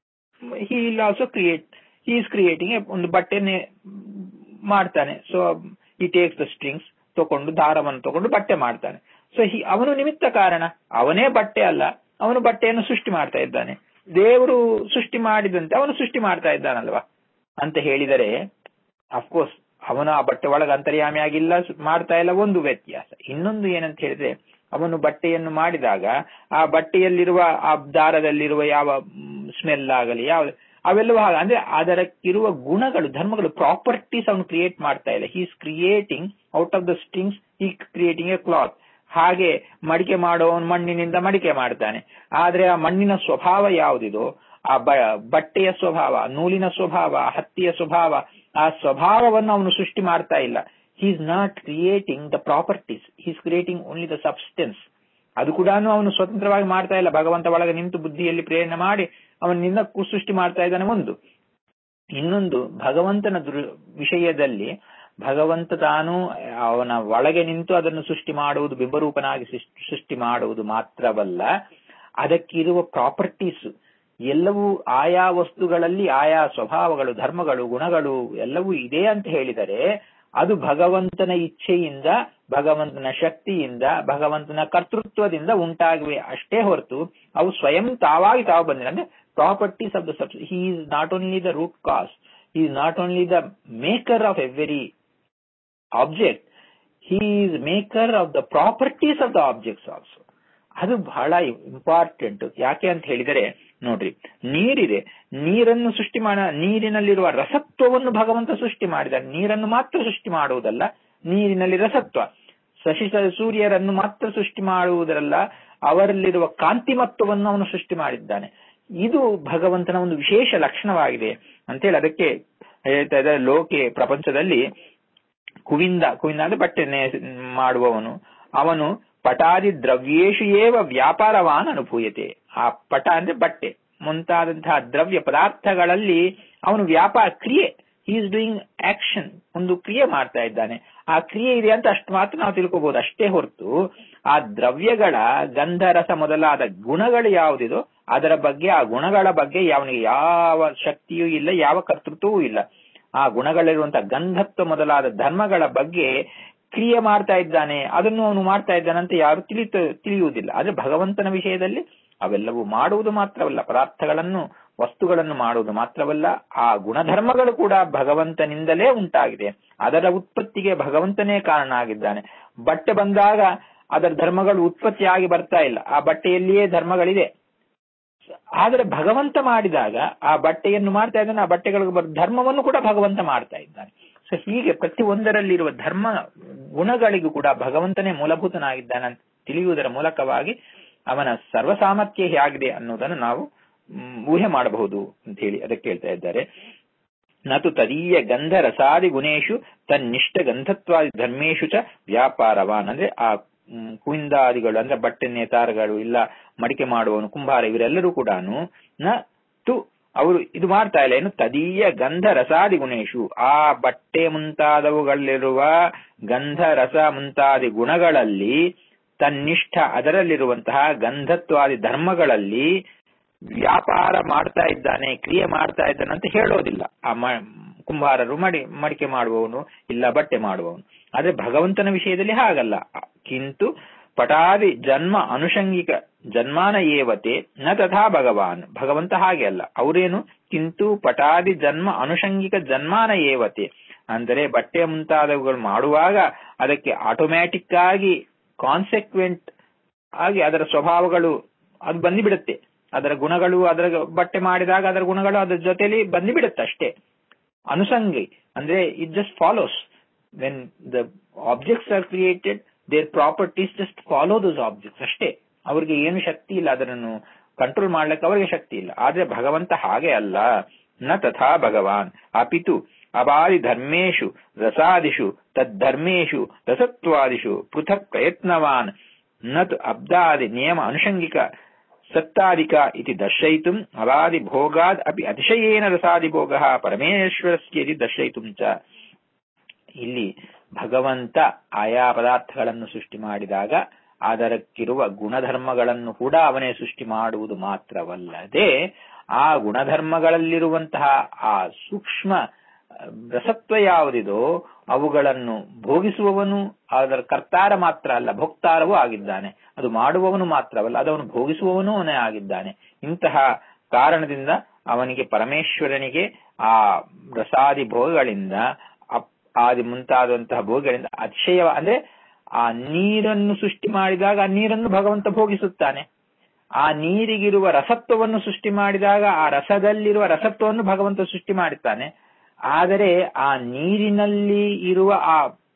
he will also create he is creating ಒಂದು ಬಟ್ಟೆನೆ ಮಾಡ್ತಾನೆ ಸೊ ಈ ಟೇಕ್ಸ್ ದ ಸ್ಟ್ರಿಂಗ್ಸ್ ತಗೊಂಡು ದಾರವನ್ನು ತಗೊಂಡು ಬಟ್ಟೆ ಮಾಡ್ತಾನೆ ಸೊ ಅವನು ನಿಮಿತ್ತ ಕಾರಣ ಅವನೇ ಬಟ್ಟೆ ಅಲ್ಲ ಅವನು ಬಟ್ಟೆಯನ್ನು ಸೃಷ್ಟಿ ಮಾಡ್ತಾ ಇದ್ದಾನೆ ದೇವರು ಸೃಷ್ಟಿ ಮಾಡಿದಂತೆ ಅವನು ಸೃಷ್ಟಿ ಮಾಡ್ತಾ ಇದ್ದಾನಲ್ವಾ ಅಂತ ಹೇಳಿದರೆ ಅಫ್ಕೋರ್ಸ್ ಅವನು ಆ ಬಟ್ಟೆ ಒಳಗೆ ಅಂತರ್ಯಾಮಿ ಆಗಿಲ್ಲ ಸು- ಮಾಡ್ತಾ ಇಲ್ಲ ಒಂದು ವ್ಯತ್ಯಾಸ ಇನ್ನೊಂದು ಏನಂತ ಹೇಳಿದ್ರೆ ಅವನು ಬಟ್ಟೆಯನ್ನು ಮಾಡಿದಾಗ ಆ ಬಟ್ಟೆಯಲ್ಲಿರುವ ಆ ದಾರದಲ್ಲಿರುವ ಯಾವ ಸ್ಮೆಲ್ ಆಗಲಿ ಯಾವ ಅವೆಲ್ಲವೂ ಹಾಗೆ ಅಂದ್ರೆ ಅದಕ್ಕಿರುವ ಗುಣಗಳು ಧರ್ಮಗಳು ಪ್ರಾಪರ್ಟೀಸ್ ಅವನು ಕ್ರಿಯೇಟ್ ಮಾಡ್ತಾ ಇಲ್ಲ he is creating out of the strings ಈ ಕ್ರಿಯೇಟಿಂಗ್ ಎ ಕ್ಲಾತ್ ಹಾಗೆ ಮಡಿಕೆ ಮಾಡೋವನು ಮಣ್ಣಿನಿಂದ ಮಡಿಕೆ ಮಾಡ್ತಾನೆ ಆದ್ರೆ ಆ ಮಣ್ಣಿನ ಸ್ವಭಾವ ಯಾವುದಿದೋ ಆ ಬ- ಬಟ್ಟೆಯ ಸ್ವಭಾವ ನೂಲಿನ ಸ್ವಭಾವ ಹತ್ತಿಯ ಸ್ವಭಾವ ಆ ಸ್ವಭಾವವನ್ನು ಅವನು ಸೃಷ್ಟಿ ಮಾಡ್ತಾ ಇಲ್ಲ he is not creating the properties he is creating only the substance ಅದು ಕೂಡ ಅವನು ಸ್ವತಂತ್ರವಾಗಿ ಮಾಡ್ತಾ ಇಲ್ಲ ಭಗವಂತ ಒಳಗೆ ನಿಂತು ಬುದ್ಧಿಯಲ್ಲಿ ಪ್ರೇರಣೆ ಮಾಡಿ ಅವನಿಂದ ಕು- ಸೃಷ್ಟಿ ಮಾಡ್ತಾ ಇದ್ದಾನೆ ಒಂದು ಇನ್ನೊಂದು ಭಗವಂತನ ದೃ ವಿಷಯದಲ್ಲಿ ಭಗವಂತ ತಾನು ಅವನ ಒಳಗೆ ನಿಂತು ಅದನ್ನು ಸೃಷ್ಟಿ ಮಾಡುವುದು ಬಿಂಬರೂಪನಾಗಿ ಸೃಷ್ಟಿ- ಸೃಷ್ಟಿ ಮಾಡುವುದು ಮಾತ್ರವಲ್ಲ ಅದಕ್ಕಿರುವ ಪ್ರಾಪರ್ಟೀಸ್ ಎಲ್ಲವೂ ಆಯಾ ವಸ್ತುಗಳಲ್ಲಿ ಆಯಾ ಸ್ವಭಾವಗಳು ಧರ್ಮಗಳು ಗುಣಗಳು ಎಲ್ಲವೂ ಇದೆ ಅಂತ ಹೇಳಿದರೆ ಅದು ಭಗವಂತನ ಇಚ್ಛೆಯಿಂದ ಭಗವಂತನ ಶಕ್ತಿಯಿಂದ ಭಗವಂತನ ಕರ್ತೃತ್ವದಿಂದ ಉಂಟಾಗಿವೆ ಅಷ್ಟೇ ಹೊರತು ಅವು ಸ್ವಯಂ ತಾವಾಗಿ ತಾವು ಬಂದಿಲ್ಲ ಅಂದ್ರೆ properties of the sub he is not only the root cause he is not only the maker of every object he is maker of the properties of the objects also ಅದು ಬಹಳ ಇಂಪಾರ್ಟೆಂಟ್ ಯಾಕೆ ಅಂತ ಹೇಳಿದರೆ ನೋಡ್ರಿ ನೀರಿದೆ ನೀರನ್ನು ಸೃಷ್ಟಿ ಮಾಡ ನೀರಿನಲ್ಲಿರುವ ರಸತ್ವವನ್ನು ಭಗವಂತ ಸೃಷ್ಟಿ ಮಾಡಿದ ನೀರನ್ನು ಮಾತ್ರ ಸೃಷ್ಟಿ ಮಾಡುವುದಲ್ಲ ನೀರಿನಲ್ಲಿ ರಸತ್ವ ಶಶಿ ಸೂರ್ಯರನ್ನು ಮಾತ್ರ ಸೃಷ್ಟಿ ಮಾಡುವುದರಲ್ಲ ಅವರಲ್ಲಿರುವ ಕಾಂತಿಮತ್ವವನ್ನು ಅವನು ಸೃಷ್ಟಿ ಮಾಡಿದ್ದಾನೆ ಇದು ಭಗವಂತನ ಒಂದು ವಿಶೇಷ ಲಕ್ಷಣವಾಗಿದೆ ಅಂತೇಳಿ ಅದಕ್ಕೆ ಹೇಳ್ತಾ ಇದ್ದಾರೆ ಲೋಕೆ ಪ್ರಪಂಚದಲ್ಲಿ ಕುವಿಂದ ಕುವಿಂದ ಅಂದ್ರೆ ಬಟ್ಟೆ ನೇ- ಮಾಡುವವನು ಅವನು ಪಟಾದಿ ದ್ರವ್ಯೇಶು ಏವ ವ್ಯಾಪಾರವಾನ್ ಅನುಭೂಯತೆ ಆ ಪಟ ಅಂದ್ರೆ ಬಟ್ಟೆ ಮುಂತಾದಂತಹ ದ್ರವ್ಯ ಪದಾರ್ಥಗಳಲ್ಲಿ ಅವನು ವ್ಯಾಪಾರ ಕ್ರಿಯೆ ಹಿ ಇಸ್ ಡೂಯಿಂಗ್ ಆಕ್ಷನ್ ಒಂದು ಕ್ರಿಯೆ ಮಾಡ್ತಾ ಇದ್ದಾನೆ ಆ ಕ್ರಿಯೆ ಇದೆ ಅಂತ ಅಷ್ಟು ಮಾತ್ರ ನಾವು ತಿಳ್ಕೋಬಹುದು ಅಷ್ಟೇ ಹೊರತು ಆ ದ್ರವ್ಯಗಳ ಗಂಧರಸ ಮೊದಲಾದ ಗುಣಗಳು ಯಾವುದಿದೋ ಅದರ ಬಗ್ಗೆ ಆ ಗುಣಗಳ ಬಗ್ಗೆ ಅವನಿಗೆ ಯಾವ ಶಕ್ತಿಯೂ ಇಲ್ಲ ಯಾವ ಕರ್ತೃತ್ವವೂ ಇಲ್ಲ ಆ ಗುಣಗಳಿರುವಂತಹ ಗಂಧತ್ವ ಮೊದಲಾದ ಧರ್ಮಗಳ ಬಗ್ಗೆ ಕ್ರಿಯೆ ಮಾಡ್ತಾ ಇದ್ದಾನೆ ಅದನ್ನು ಅವನು ಮಾಡ್ತಾ ಇದ್ದಾನಂತ ಯಾರು ತಿಳಿತ ತಿಳಿಯುವುದಿಲ್ಲ ಆದ್ರೆ ಭಗವಂತನ ವಿಷಯದಲ್ಲಿ ಅವೆಲ್ಲವೂ ಮಾಡುವುದು ಮಾತ್ರವಲ್ಲ ಪದಾರ್ಥಗಳನ್ನು ವಸ್ತುಗಳನ್ನು ಮಾಡುವುದು ಮಾತ್ರವಲ್ಲ ಆ ಗುಣಧರ್ಮಗಳು ಕೂಡ ಭಗವಂತನಿಂದಲೇ ಉಂಟಾಗಿದೆ ಅದರ ಉತ್ಪತ್ತಿಗೆ ಭಗವಂತನೇ ಕಾರಣ ಆಗಿದ್ದಾನೆ ಬಟ್ಟೆ ಬಂದಾಗ ಅದರ ಧರ್ಮಗಳು ಉತ್ಪತ್ತಿಯಾಗಿ ಬರ್ತಾ ಇಲ್ಲ ಆ ಬಟ್ಟೆಯಲ್ಲಿಯೇ ಧರ್ಮಗಳಿದೆ ಆದರೆ ಭಗವಂತ ಮಾಡಿದಾಗ ಆ ಬಟ್ಟೆಯನ್ನು ಮಾಡ್ತಾ ಇದ್ದಾನೆ ಆ ಬಟ್ಟೆಗಳಿಗೆ ಬರೋ ಧರ್ಮವನ್ನು ಕೂಡ ಭಗವಂತ ಮಾಡ್ತಾ ಇದ್ದಾನೆ ಸೊ ಹೀಗೆ ಪ್ರತಿ ಒಂದರಲ್ಲಿರುವ ಧರ್ಮ ಗುಣಗಳಿಗೂ ಕೂಡ ಭಗವಂತನೇ ಮೂಲಭೂತನಾಗಿದ್ದಾನೆ ಅಂತ ತಿಳಿಯುವುದರ ಮೂಲಕವಾಗಿ ಅವನ ಸರ್ವ ಸಾಮರ್ಥ್ಯ ಹೇಗಿದೆ ಅನ್ನೋದನ್ನು ನಾವು ಮ್, ಊಹೆ ಮಾಡಬಹುದು ಅಂತ ಹೇಳಿ ಅದಕ್ಕೆ ಹೇಳ್ತಾ ಇದ್ದಾರೆ ನತು ತದೀಯ ಗಂಧ ರಸಾದಿ ಗುಣೇಶು ತನ್ನಿಷ್ಠ ಗಂಧತ್ವಾದಿ ಧರ್ಮೇಶು ಚ ವ್ಯಾಪಾರವಾನ್ ಅಂದ್ರೆ ಆ ಮ್, ಕುಂದಾದಿಗಳು ಅಂದ್ರೆ ಬಟ್ಟೆ ನೇತಾರಗಳು ಇಲ್ಲ ಮಡಿಕೆ ಮಾಡುವವನು ಕುಂಬಾರ ಇವರೆಲ್ಲರೂ ಕೂಡ ನ ತು ಅವರು ಇದು ಮಾಡ್ತಾ ಇಲ್ಲ ಏನು ತದೀಯ ಗಂಧ ರಸಾದಿ ಗುಣೇಶು ಆ ಬಟ್ಟೆ ಮುಂತಾದವುಗಳಲ್ಲಿರುವ ಗಂಧ ರಸ ಮುಂತಾದಿ ಗುಣಗಳಲ್ಲಿ ತನ್ನಿಷ್ಠ ಅದರಲ್ಲಿರುವಂತಹ ಗಂಧತ್ವಾದಿ ಧರ್ಮಗಳಲ್ಲಿ ವ್ಯಾಪಾರ ಮಾಡ್ತಾ ಇದ್ದಾನೆ ಕ್ರಿಯೆ ಮಾಡ್ತಾ ಇದ್ದಾನೆ ಅಂತ ಹೇಳೋದಿಲ್ಲ ಆ ಮ- ಕುಂಬಾರರು ಮಡಿ ಮಡಿಕೆ ಮಾಡುವವನು ಇಲ್ಲ ಬಟ್ಟೆ ಮಾಡುವವನು ಆದ್ರೆ ಭಗವಂತನ ವಿಷಯದಲ್ಲಿ ಹಾಗಲ್ಲ ಕಿಂತು ಪಟಾದಿ ಜನ್ಮ ಅನುಷಂಗಿಕ ಜನ್ಮಾನ ಏವತೆ ನ ತಥಾ ಭಗವಾನ್ ಭಗವಂತ ಹಾಗೆ ಅಲ್ಲ ಅವರೇನು ಕಿಂತು ಪಟಾದಿ ಜನ್ಮ ಅನುಷಂಗಿಕ ಜನ್ಮಾನ ಏವತೆ ಅಂದರೆ ಬಟ್ಟೆ ಮುಂತಾದವುಗಳು ಮಾಡುವಾಗ ಅದಕ್ಕೆ ಆಟೋಮ್ಯಾಟಿಕ್ ಆಗಿ ಕಾನ್ಸೆಕ್ವೆಂಟ್ ಆಗಿ ಅದರ ಸ್ವಭಾವಗಳು ಅದು ಬಂದಿಬಿಡುತ್ತೆ ಅದರ ಗುಣಗಳು ಅದರ ಬಟ್ಟೆ ಮಾಡಿದಾಗ ಅದರ ಗುಣಗಳು ಅದರ ಜೊತೆಲಿ ಬಂದಿಬಿಡುತ್ತೆ ಅಷ್ಟೇ ಅನುಸಂಗಿ ಅಂದ್ರೆ it just follows when the objects are created their properties just follow those objects ಅಷ್ಟೇ ಅವ್ರಿಗೆ ಏನು ಶಕ್ತಿ ಇಲ್ಲ ಅದನ್ನು ಕಂಟ್ರೋಲ್ ಮಾಡ್ಲಿಕ್ಕೆ ಅವರಿಗೆ ಶಕ್ತಿ ಇಲ್ಲ ಆದ್ರೆ ಭಗವಂತ ಹಾಗೆ ಅಲ್ಲ ನ ತಥಾ ಭಗವಾನ್ ಅಪಿತು ಅಬಾದಿ ಧರ್ಮೇಶು ರಸಾದಿಷು ತದ್ಧರ್ಮೇಶು ರಸತ್ವಾದಿಷು ಪೃಥಕ್ ಪ್ರಯತ್ನವಾನ್ ನತ್ ಅಬ್ದಾದಿ ನಿಯಮ ಅನುಷಂಗಿಕ ಸತ್ತಾದಿಕ ಇತಿ ದರ್ಶಯಿತುಂ ಅವಾದಿ ಭೋಗಾದ್ ಅಪಿ ಅತಿಶಯೇನ ರಸಾದಿಭೋಗ ಪರಮೇಶ್ವರಸ್ಯ ಇತಿ ದರ್ಶಯಿತುಂ ಚ ಇಲ್ಲಿ ಭಗವಂತ ಆಯಾ ಪದಾರ್ಥಗಳನ್ನು ಸೃಷ್ಟಿ ಮಾಡಿದಾಗ ಅದರಕ್ಕಿರುವ ಗುಣಧರ್ಮಗಳನ್ನು ಕೂಡ ಅವನೇ ಸೃಷ್ಟಿ ಮಾಡುವುದು ಮಾತ್ರವಲ್ಲದೆ ಆ ಗುಣಧರ್ಮಗಳಲ್ಲಿರುವಂತಹ ಆ ಸೂಕ್ಷ್ಮ ರಸತ್ವ ಯಾವುದಿದೋ ಅವುಗಳನ್ನು ಭೋಗಿಸುವವನು ಅದರ ಕರ್ತಾರ ಮಾತ್ರ ಅಲ್ಲ ಭೋಕ್ತಾರವೂ ಆಗಿದ್ದಾನೆ ಅದು ಮಾಡುವವನು ಮಾತ್ರವಲ್ಲ ಅದವನು ಭೋಗಿಸುವವನೂ ಅವನೇ ಆಗಿದ್ದಾನೆ ಇಂತಹ ಕಾರಣದಿಂದ ಅವನಿಗೆ ಪರಮೇಶ್ವರನಿಗೆ ಆ ರಸಾದಿ ಭೋಗಗಳಿಂದ ಆದಿ ಮುಂತಾದಂತಹ ಭೋಗಗಳಿಂದ ಅತಿಶಯ ಅಂದ್ರೆ ಆ ನೀರನ್ನು ಸೃಷ್ಟಿ ಮಾಡಿದಾಗ ಆ ನೀರನ್ನು ಭಗವಂತ ಭೋಗಿಸುತ್ತಾನೆ ಆ ನೀರಿಗಿರುವ ರಸತ್ವವನ್ನು ಸೃಷ್ಟಿ ಮಾಡಿದಾಗ ಆ ರಸದಲ್ಲಿರುವ ರಸತ್ವವನ್ನು ಭಗವಂತ ಸೃಷ್ಟಿ ಮಾಡುತ್ತಾನೆ ಆದರೆ ಆ ನೀರಿನಲ್ಲಿ ಇರುವ ಆ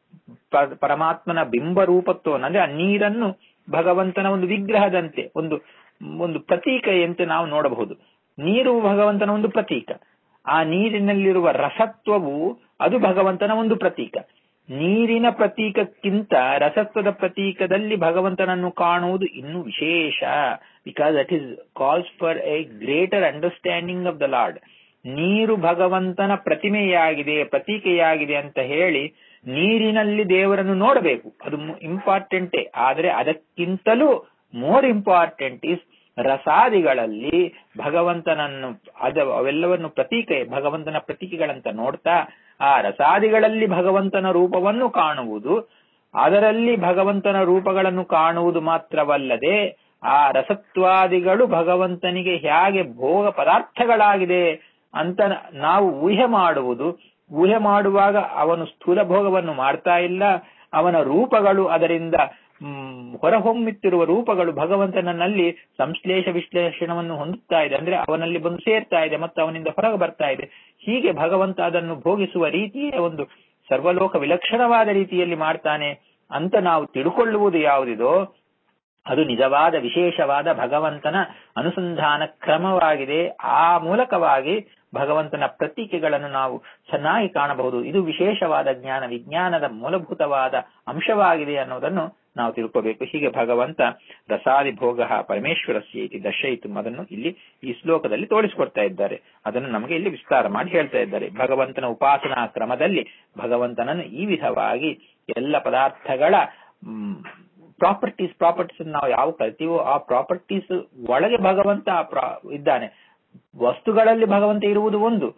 ಪರಮಾತ್ಮನ ಬಿಂಬ ರೂಪತ್ವವನ್ನು ಅಂದ್ರೆ ಆ ನೀರನ್ನು ಭಗವಂತನ ಒಂದು ವಿಗ್ರಹದಂತೆ ಒಂದು ಒಂದು ಪ್ರತೀಕೆಯಂತೆ ನಾವು ನೋಡಬಹುದು ನೀರು ಭಗವಂತನ ಒಂದು ಪ್ರತೀಕ ಆ ನೀರಿನಲ್ಲಿರುವ ರಸತ್ವವು ಅದು ಭಗವಂತನ ಒಂದು ಪ್ರತೀಕ ನೀರಿನ ಪ್ರತೀಕಕ್ಕಿಂತ ರಸತ್ವದ ಪ್ರತೀಕದಲ್ಲಿ ಭಗವಂತನನ್ನು ಕಾಣುವುದು ಇನ್ನೂ ವಿಶೇಷ because that is calls for a greater understanding of the lord ನೀರು ಭಗವಂತನ ಪ್ರತಿಮೆಯಾಗಿದೆ ಪ್ರತೀಕೆಯಾಗಿದೆ ಅಂತ ಹೇಳಿ ನೀರಿನಲ್ಲಿ ದೇವರನ್ನು ನೋಡಬೇಕು ಅದು ಇಂಪಾರ್ಟೆಂಟೇ ಆದರೆ ಅದಕ್ಕಿಂತಲೂ ಮೋರ್ ಇಂಪಾರ್ಟೆಂಟ್ ಇಸ್ ರಸಾದಿಗಳಲ್ಲಿ ಭಗವಂತನನ್ನು ಅದ ಅವೆಲ್ಲವನ್ನು ಪ್ರತೀಕೆ ಭಗವಂತನ ಪ್ರತೀಕೆಗಳಂತ ನೋಡ್ತಾ ಆ ರಸಾದಿಗಳಲ್ಲಿ ಭಗವಂತನ ರೂಪವನ್ನು ಕಾಣುವುದು ಅದರಲ್ಲಿ ಭಗವಂತನ ರೂಪಗಳನ್ನು ಕಾಣುವುದು ಮಾತ್ರವಲ್ಲದೆ ಆ ರಸತ್ವಾದಿಗಳು ಭಗವಂತನಿಗೆ ಹೇಗೆ ಭೋಗ ಪದಾರ್ಥಗಳಾಗಿದೆ ಅಂತ ನಾವು ಊಹೆ ಮಾಡುವುದು ಊಹೆ ಮಾಡುವಾಗ ಅವನು ಸ್ಥೂಲ ಭೋಗವನ್ನು ಮಾಡ್ತಾ ಇಲ್ಲ ಅವನ ರೂಪಗಳು ಅದರಿಂದ ಹೊರಹೊಮ್ಮಿತ್ತಿರುವ ರೂಪಗಳು ಭಗವಂತನಲ್ಲಿ ಸಂಶ್ಲೇಷ ವಿಶ್ಲೇಷಣವನ್ನು ಹೊಂದುತ್ತಾ ಇದೆ ಅಂದ್ರೆ ಅವನಲ್ಲಿ ಬಂದು ಸೇರ್ತಾ ಇದೆ ಮತ್ತು ಅವನಿಂದ ಹೊರಗೆ ಬರ್ತಾ ಇದೆ ಹೀಗೆ ಭಗವಂತ ಅದನ್ನು ಭೋಗಿಸುವ ರೀತಿಯೇ ಒಂದು ಸರ್ವಲೋಕ ವಿಲಕ್ಷಣವಾದ ರೀತಿಯಲ್ಲಿ ಮಾಡ್ತಾನೆ ಅಂತ ನಾವು ತಿಳ್ಕೊಳ್ಳುವುದು ಯಾವುದಿದೋ ಅದು ನಿಜವಾದ ವಿಶೇಷವಾದ ಭಗವಂತನ ಅನುಸಂಧಾನ ಕ್ರಮವಾಗಿದೆ ಆ ಮೂಲಕವಾಗಿ ಭಗವಂತನ ಪ್ರತೀಕೆಗಳನ್ನು ನಾವು ಚೆನ್ನಾಗಿ ಕಾಣಬಹುದು ಇದು ವಿಶೇಷವಾದ ಜ್ಞಾನ ವಿಜ್ಞಾನದ ಮೂಲಭೂತವಾದ ಅಂಶವಾಗಿದೆ ಅನ್ನೋದನ್ನು ನಾವು ತಿಳ್ಕೋಬೇಕು ಹೀಗೆ ಭಗವಂತ ರಸಾದಿ ಭೋಗ ಪರಮೇಶ್ವರಸ್ಯ ಇತಿ ದರ್ಶಯಿತು ಅದನ್ನು ಇಲ್ಲಿ ಈ ಶ್ಲೋಕದಲ್ಲಿ ತೋರಿಸಿಕೊಡ್ತಾ ಇದ್ದಾರೆ ಅದನ್ನು ನಮಗೆ ಇಲ್ಲಿ ವಿಸ್ತಾರ ಮಾಡಿ ಹೇಳ್ತಾ ಇದ್ದಾರೆ ಭಗವಂತನ ಉಪಾಸನಾ ಕ್ರಮದಲ್ಲಿ ಭಗವಂತನನ್ನು ಈ ವಿಧವಾಗಿ ಎಲ್ಲ ಪದಾರ್ಥಗಳ ಪ್ರಾಪರ್ಟೀಸ್ ಪ್ರಾಪರ್ಟೀಸ್ ನಾವು ಯಾವ ಕಲ್ತೀವೋ ಆ ಪ್ರಾಪರ್ಟೀಸ್ ಒಳಗೆ ಭಗವಂತ ಇದ್ದಾನೆ ವಸ್ತುಗಳಲ್ಲಿ ಭಗವಂತ ಇರುವುದು ಒಂದು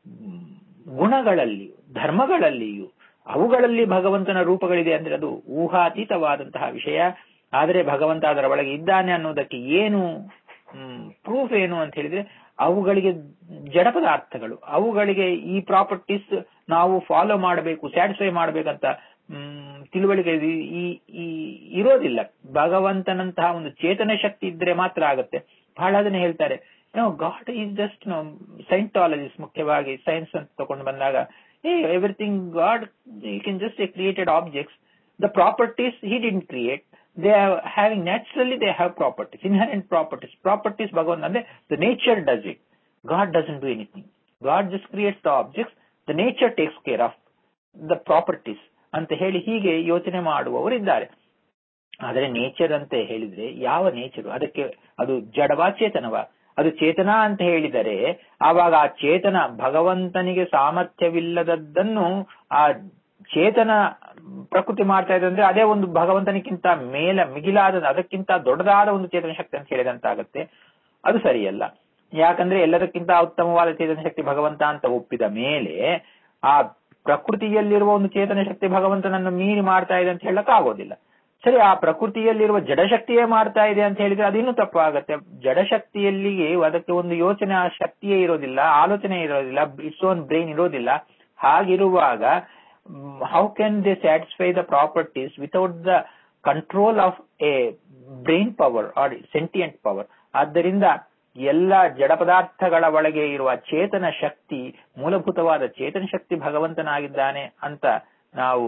ಗುಣಗಳಲ್ಲಿ ಧರ್ಮಗಳಲ್ಲಿಯೂ ಅವುಗಳಲ್ಲಿ ಭಗವಂತನ ರೂಪಗಳಿದೆ ಅಂದ್ರೆ ಅದು ಊಹಾತೀತವಾದಂತಹ ವಿಷಯ ಆದರೆ ಭಗವಂತ ಅದರ ಒಳಗೆ ಇದ್ದಾನೆ ಅನ್ನೋದಕ್ಕೆ ಏನು ಪ್ರೂಫ್ ಏನು ಅಂತ ಹೇಳಿದ್ರೆ ಅವುಗಳಿಗೆ ಜಡ ಪದಾರ್ಥಗಳು ಅವುಗಳಿಗೆ ಈ ಪ್ರಾಪರ್ಟೀಸ್ ನಾವು ಫಾಲೋ ಮಾಡಬೇಕು ಸ್ಯಾಟಿಸ್ಫೈ ಮಾಡಬೇಕಂತ ತಿಳುವಳಿಕೆ ಈ ಈ ಇರೋದಿಲ್ಲ ಭಗವಂತನಂತಹ ಒಂದು ಚೇತನ ಶಕ್ತಿ ಇದ್ರೆ ಮಾತ್ರ ಆಗತ್ತೆ ಬಹಳ ಅದನ್ನ ಹೇಳ್ತಾರೆ ಗಾಡ್ ಈಸ್ ಜಸ್ಟ್ ಸೈಂಟಾಲಜಿಸ್ಟ್ ಮುಖ್ಯವಾಗಿ ಸೈನ್ಸ್ ಅಂತ ತಗೊಂಡು ಬಂದಾಗ ಏ everything God you can just a created objects the properties he didn't create they are having naturally they have properties inherent properties properties ಭಗವಂತ ಅಂದ್ರೆ the nature does it God doesn't do anything God just creates the objects the nature takes care of the properties ಅಂತ ಹೇಳಿ ಹೀಗೆ ಯೋಚನೆ ಮಾಡುವವರು ಇದ್ದಾರೆ ಆದರೆ nature ಅಂತ ಹೇಳಿದ್ರೆ ಯಾವ ನೇಚರು ಅದಕ್ಕೆ ಅದು ಜಡವಾ ಚೇತನವಾ ಅದು ಚೇತನ ಅಂತ ಹೇಳಿದರೆ ಆವಾಗ ಆ ಚೇತನ ಭಗವಂತನಿಗೆ ಸಾಮರ್ಥ್ಯವಿಲ್ಲದದ್ದನ್ನು ಆ ಚೇತನ ಪ್ರಕೃತಿ ಮಾಡ್ತಾ ಇದೆ ಅಂದ್ರೆ ಅದೇ ಒಂದು ಭಗವಂತನಿಗಿಂತ ಮೇಲ ಮಿಗಿಲಾದ ಅದಕ್ಕಿಂತ ದೊಡ್ಡದಾದ ಒಂದು ಚೇತನ ಶಕ್ತಿ ಅಂತ ಹೇಳಿದಂತಾಗತ್ತೆ ಅದು ಸರಿಯಲ್ಲ ಯಾಕಂದ್ರೆ ಎಲ್ಲದಕ್ಕಿಂತ ಉತ್ತಮವಾದ ಚೇತನ ಶಕ್ತಿ ಭಗವಂತ ಅಂತ ಒಪ್ಪಿದ ಮೇಲೆ ಆ ಪ್ರಕೃತಿಯಲ್ಲಿರುವ ಒಂದು ಚೇತನ ಶಕ್ತಿ ಭಗವಂತನನ್ನು ಮೀರಿ ಮಾಡ್ತಾ ಇದೆ ಅಂತ ಹೇಳಕ್ ಆಗೋದಿಲ್ಲ ಸರಿ ಆ ಪ್ರಕೃತಿಯಲ್ಲಿರುವ ಜಡಶಕ್ತಿಯೇ ಮಾಡ್ತಾ ಇದೆ ಅಂತ ಹೇಳಿದ್ರೆ ಅದಿನ್ನೂ ತಪ್ಪಾಗತ್ತೆ ಜಡಶಕ್ತಿಯಲ್ಲಿಗೆ ಅದಕ್ಕೆ ಒಂದು ಯೋಚನೆ ಆ ಶಕ್ತಿಯೇ ಇರೋದಿಲ್ಲ ಆಲೋಚನೆ ಇರೋದಿಲ್ಲ ಇಟ್ಸ್ ಓನ್ ಬ್ರೈನ್ ಇರೋದಿಲ್ಲ ಹಾಗಿರುವಾಗ how can they satisfy the properties without the control of a brain power are sentient power ಆದ್ದರಿಂದ ಎಲ್ಲ ಜಡ ಪದಾರ್ಥಗಳ ಒಳಗೆ ಇರುವ ಚೇತನ ಶಕ್ತಿ ಮೂಲಭೂತವಾದ ಚೇತನ ಶಕ್ತಿ ಭಗವಂತನಾಗಿದ್ದಾನೆ ಅಂತ ನಾವು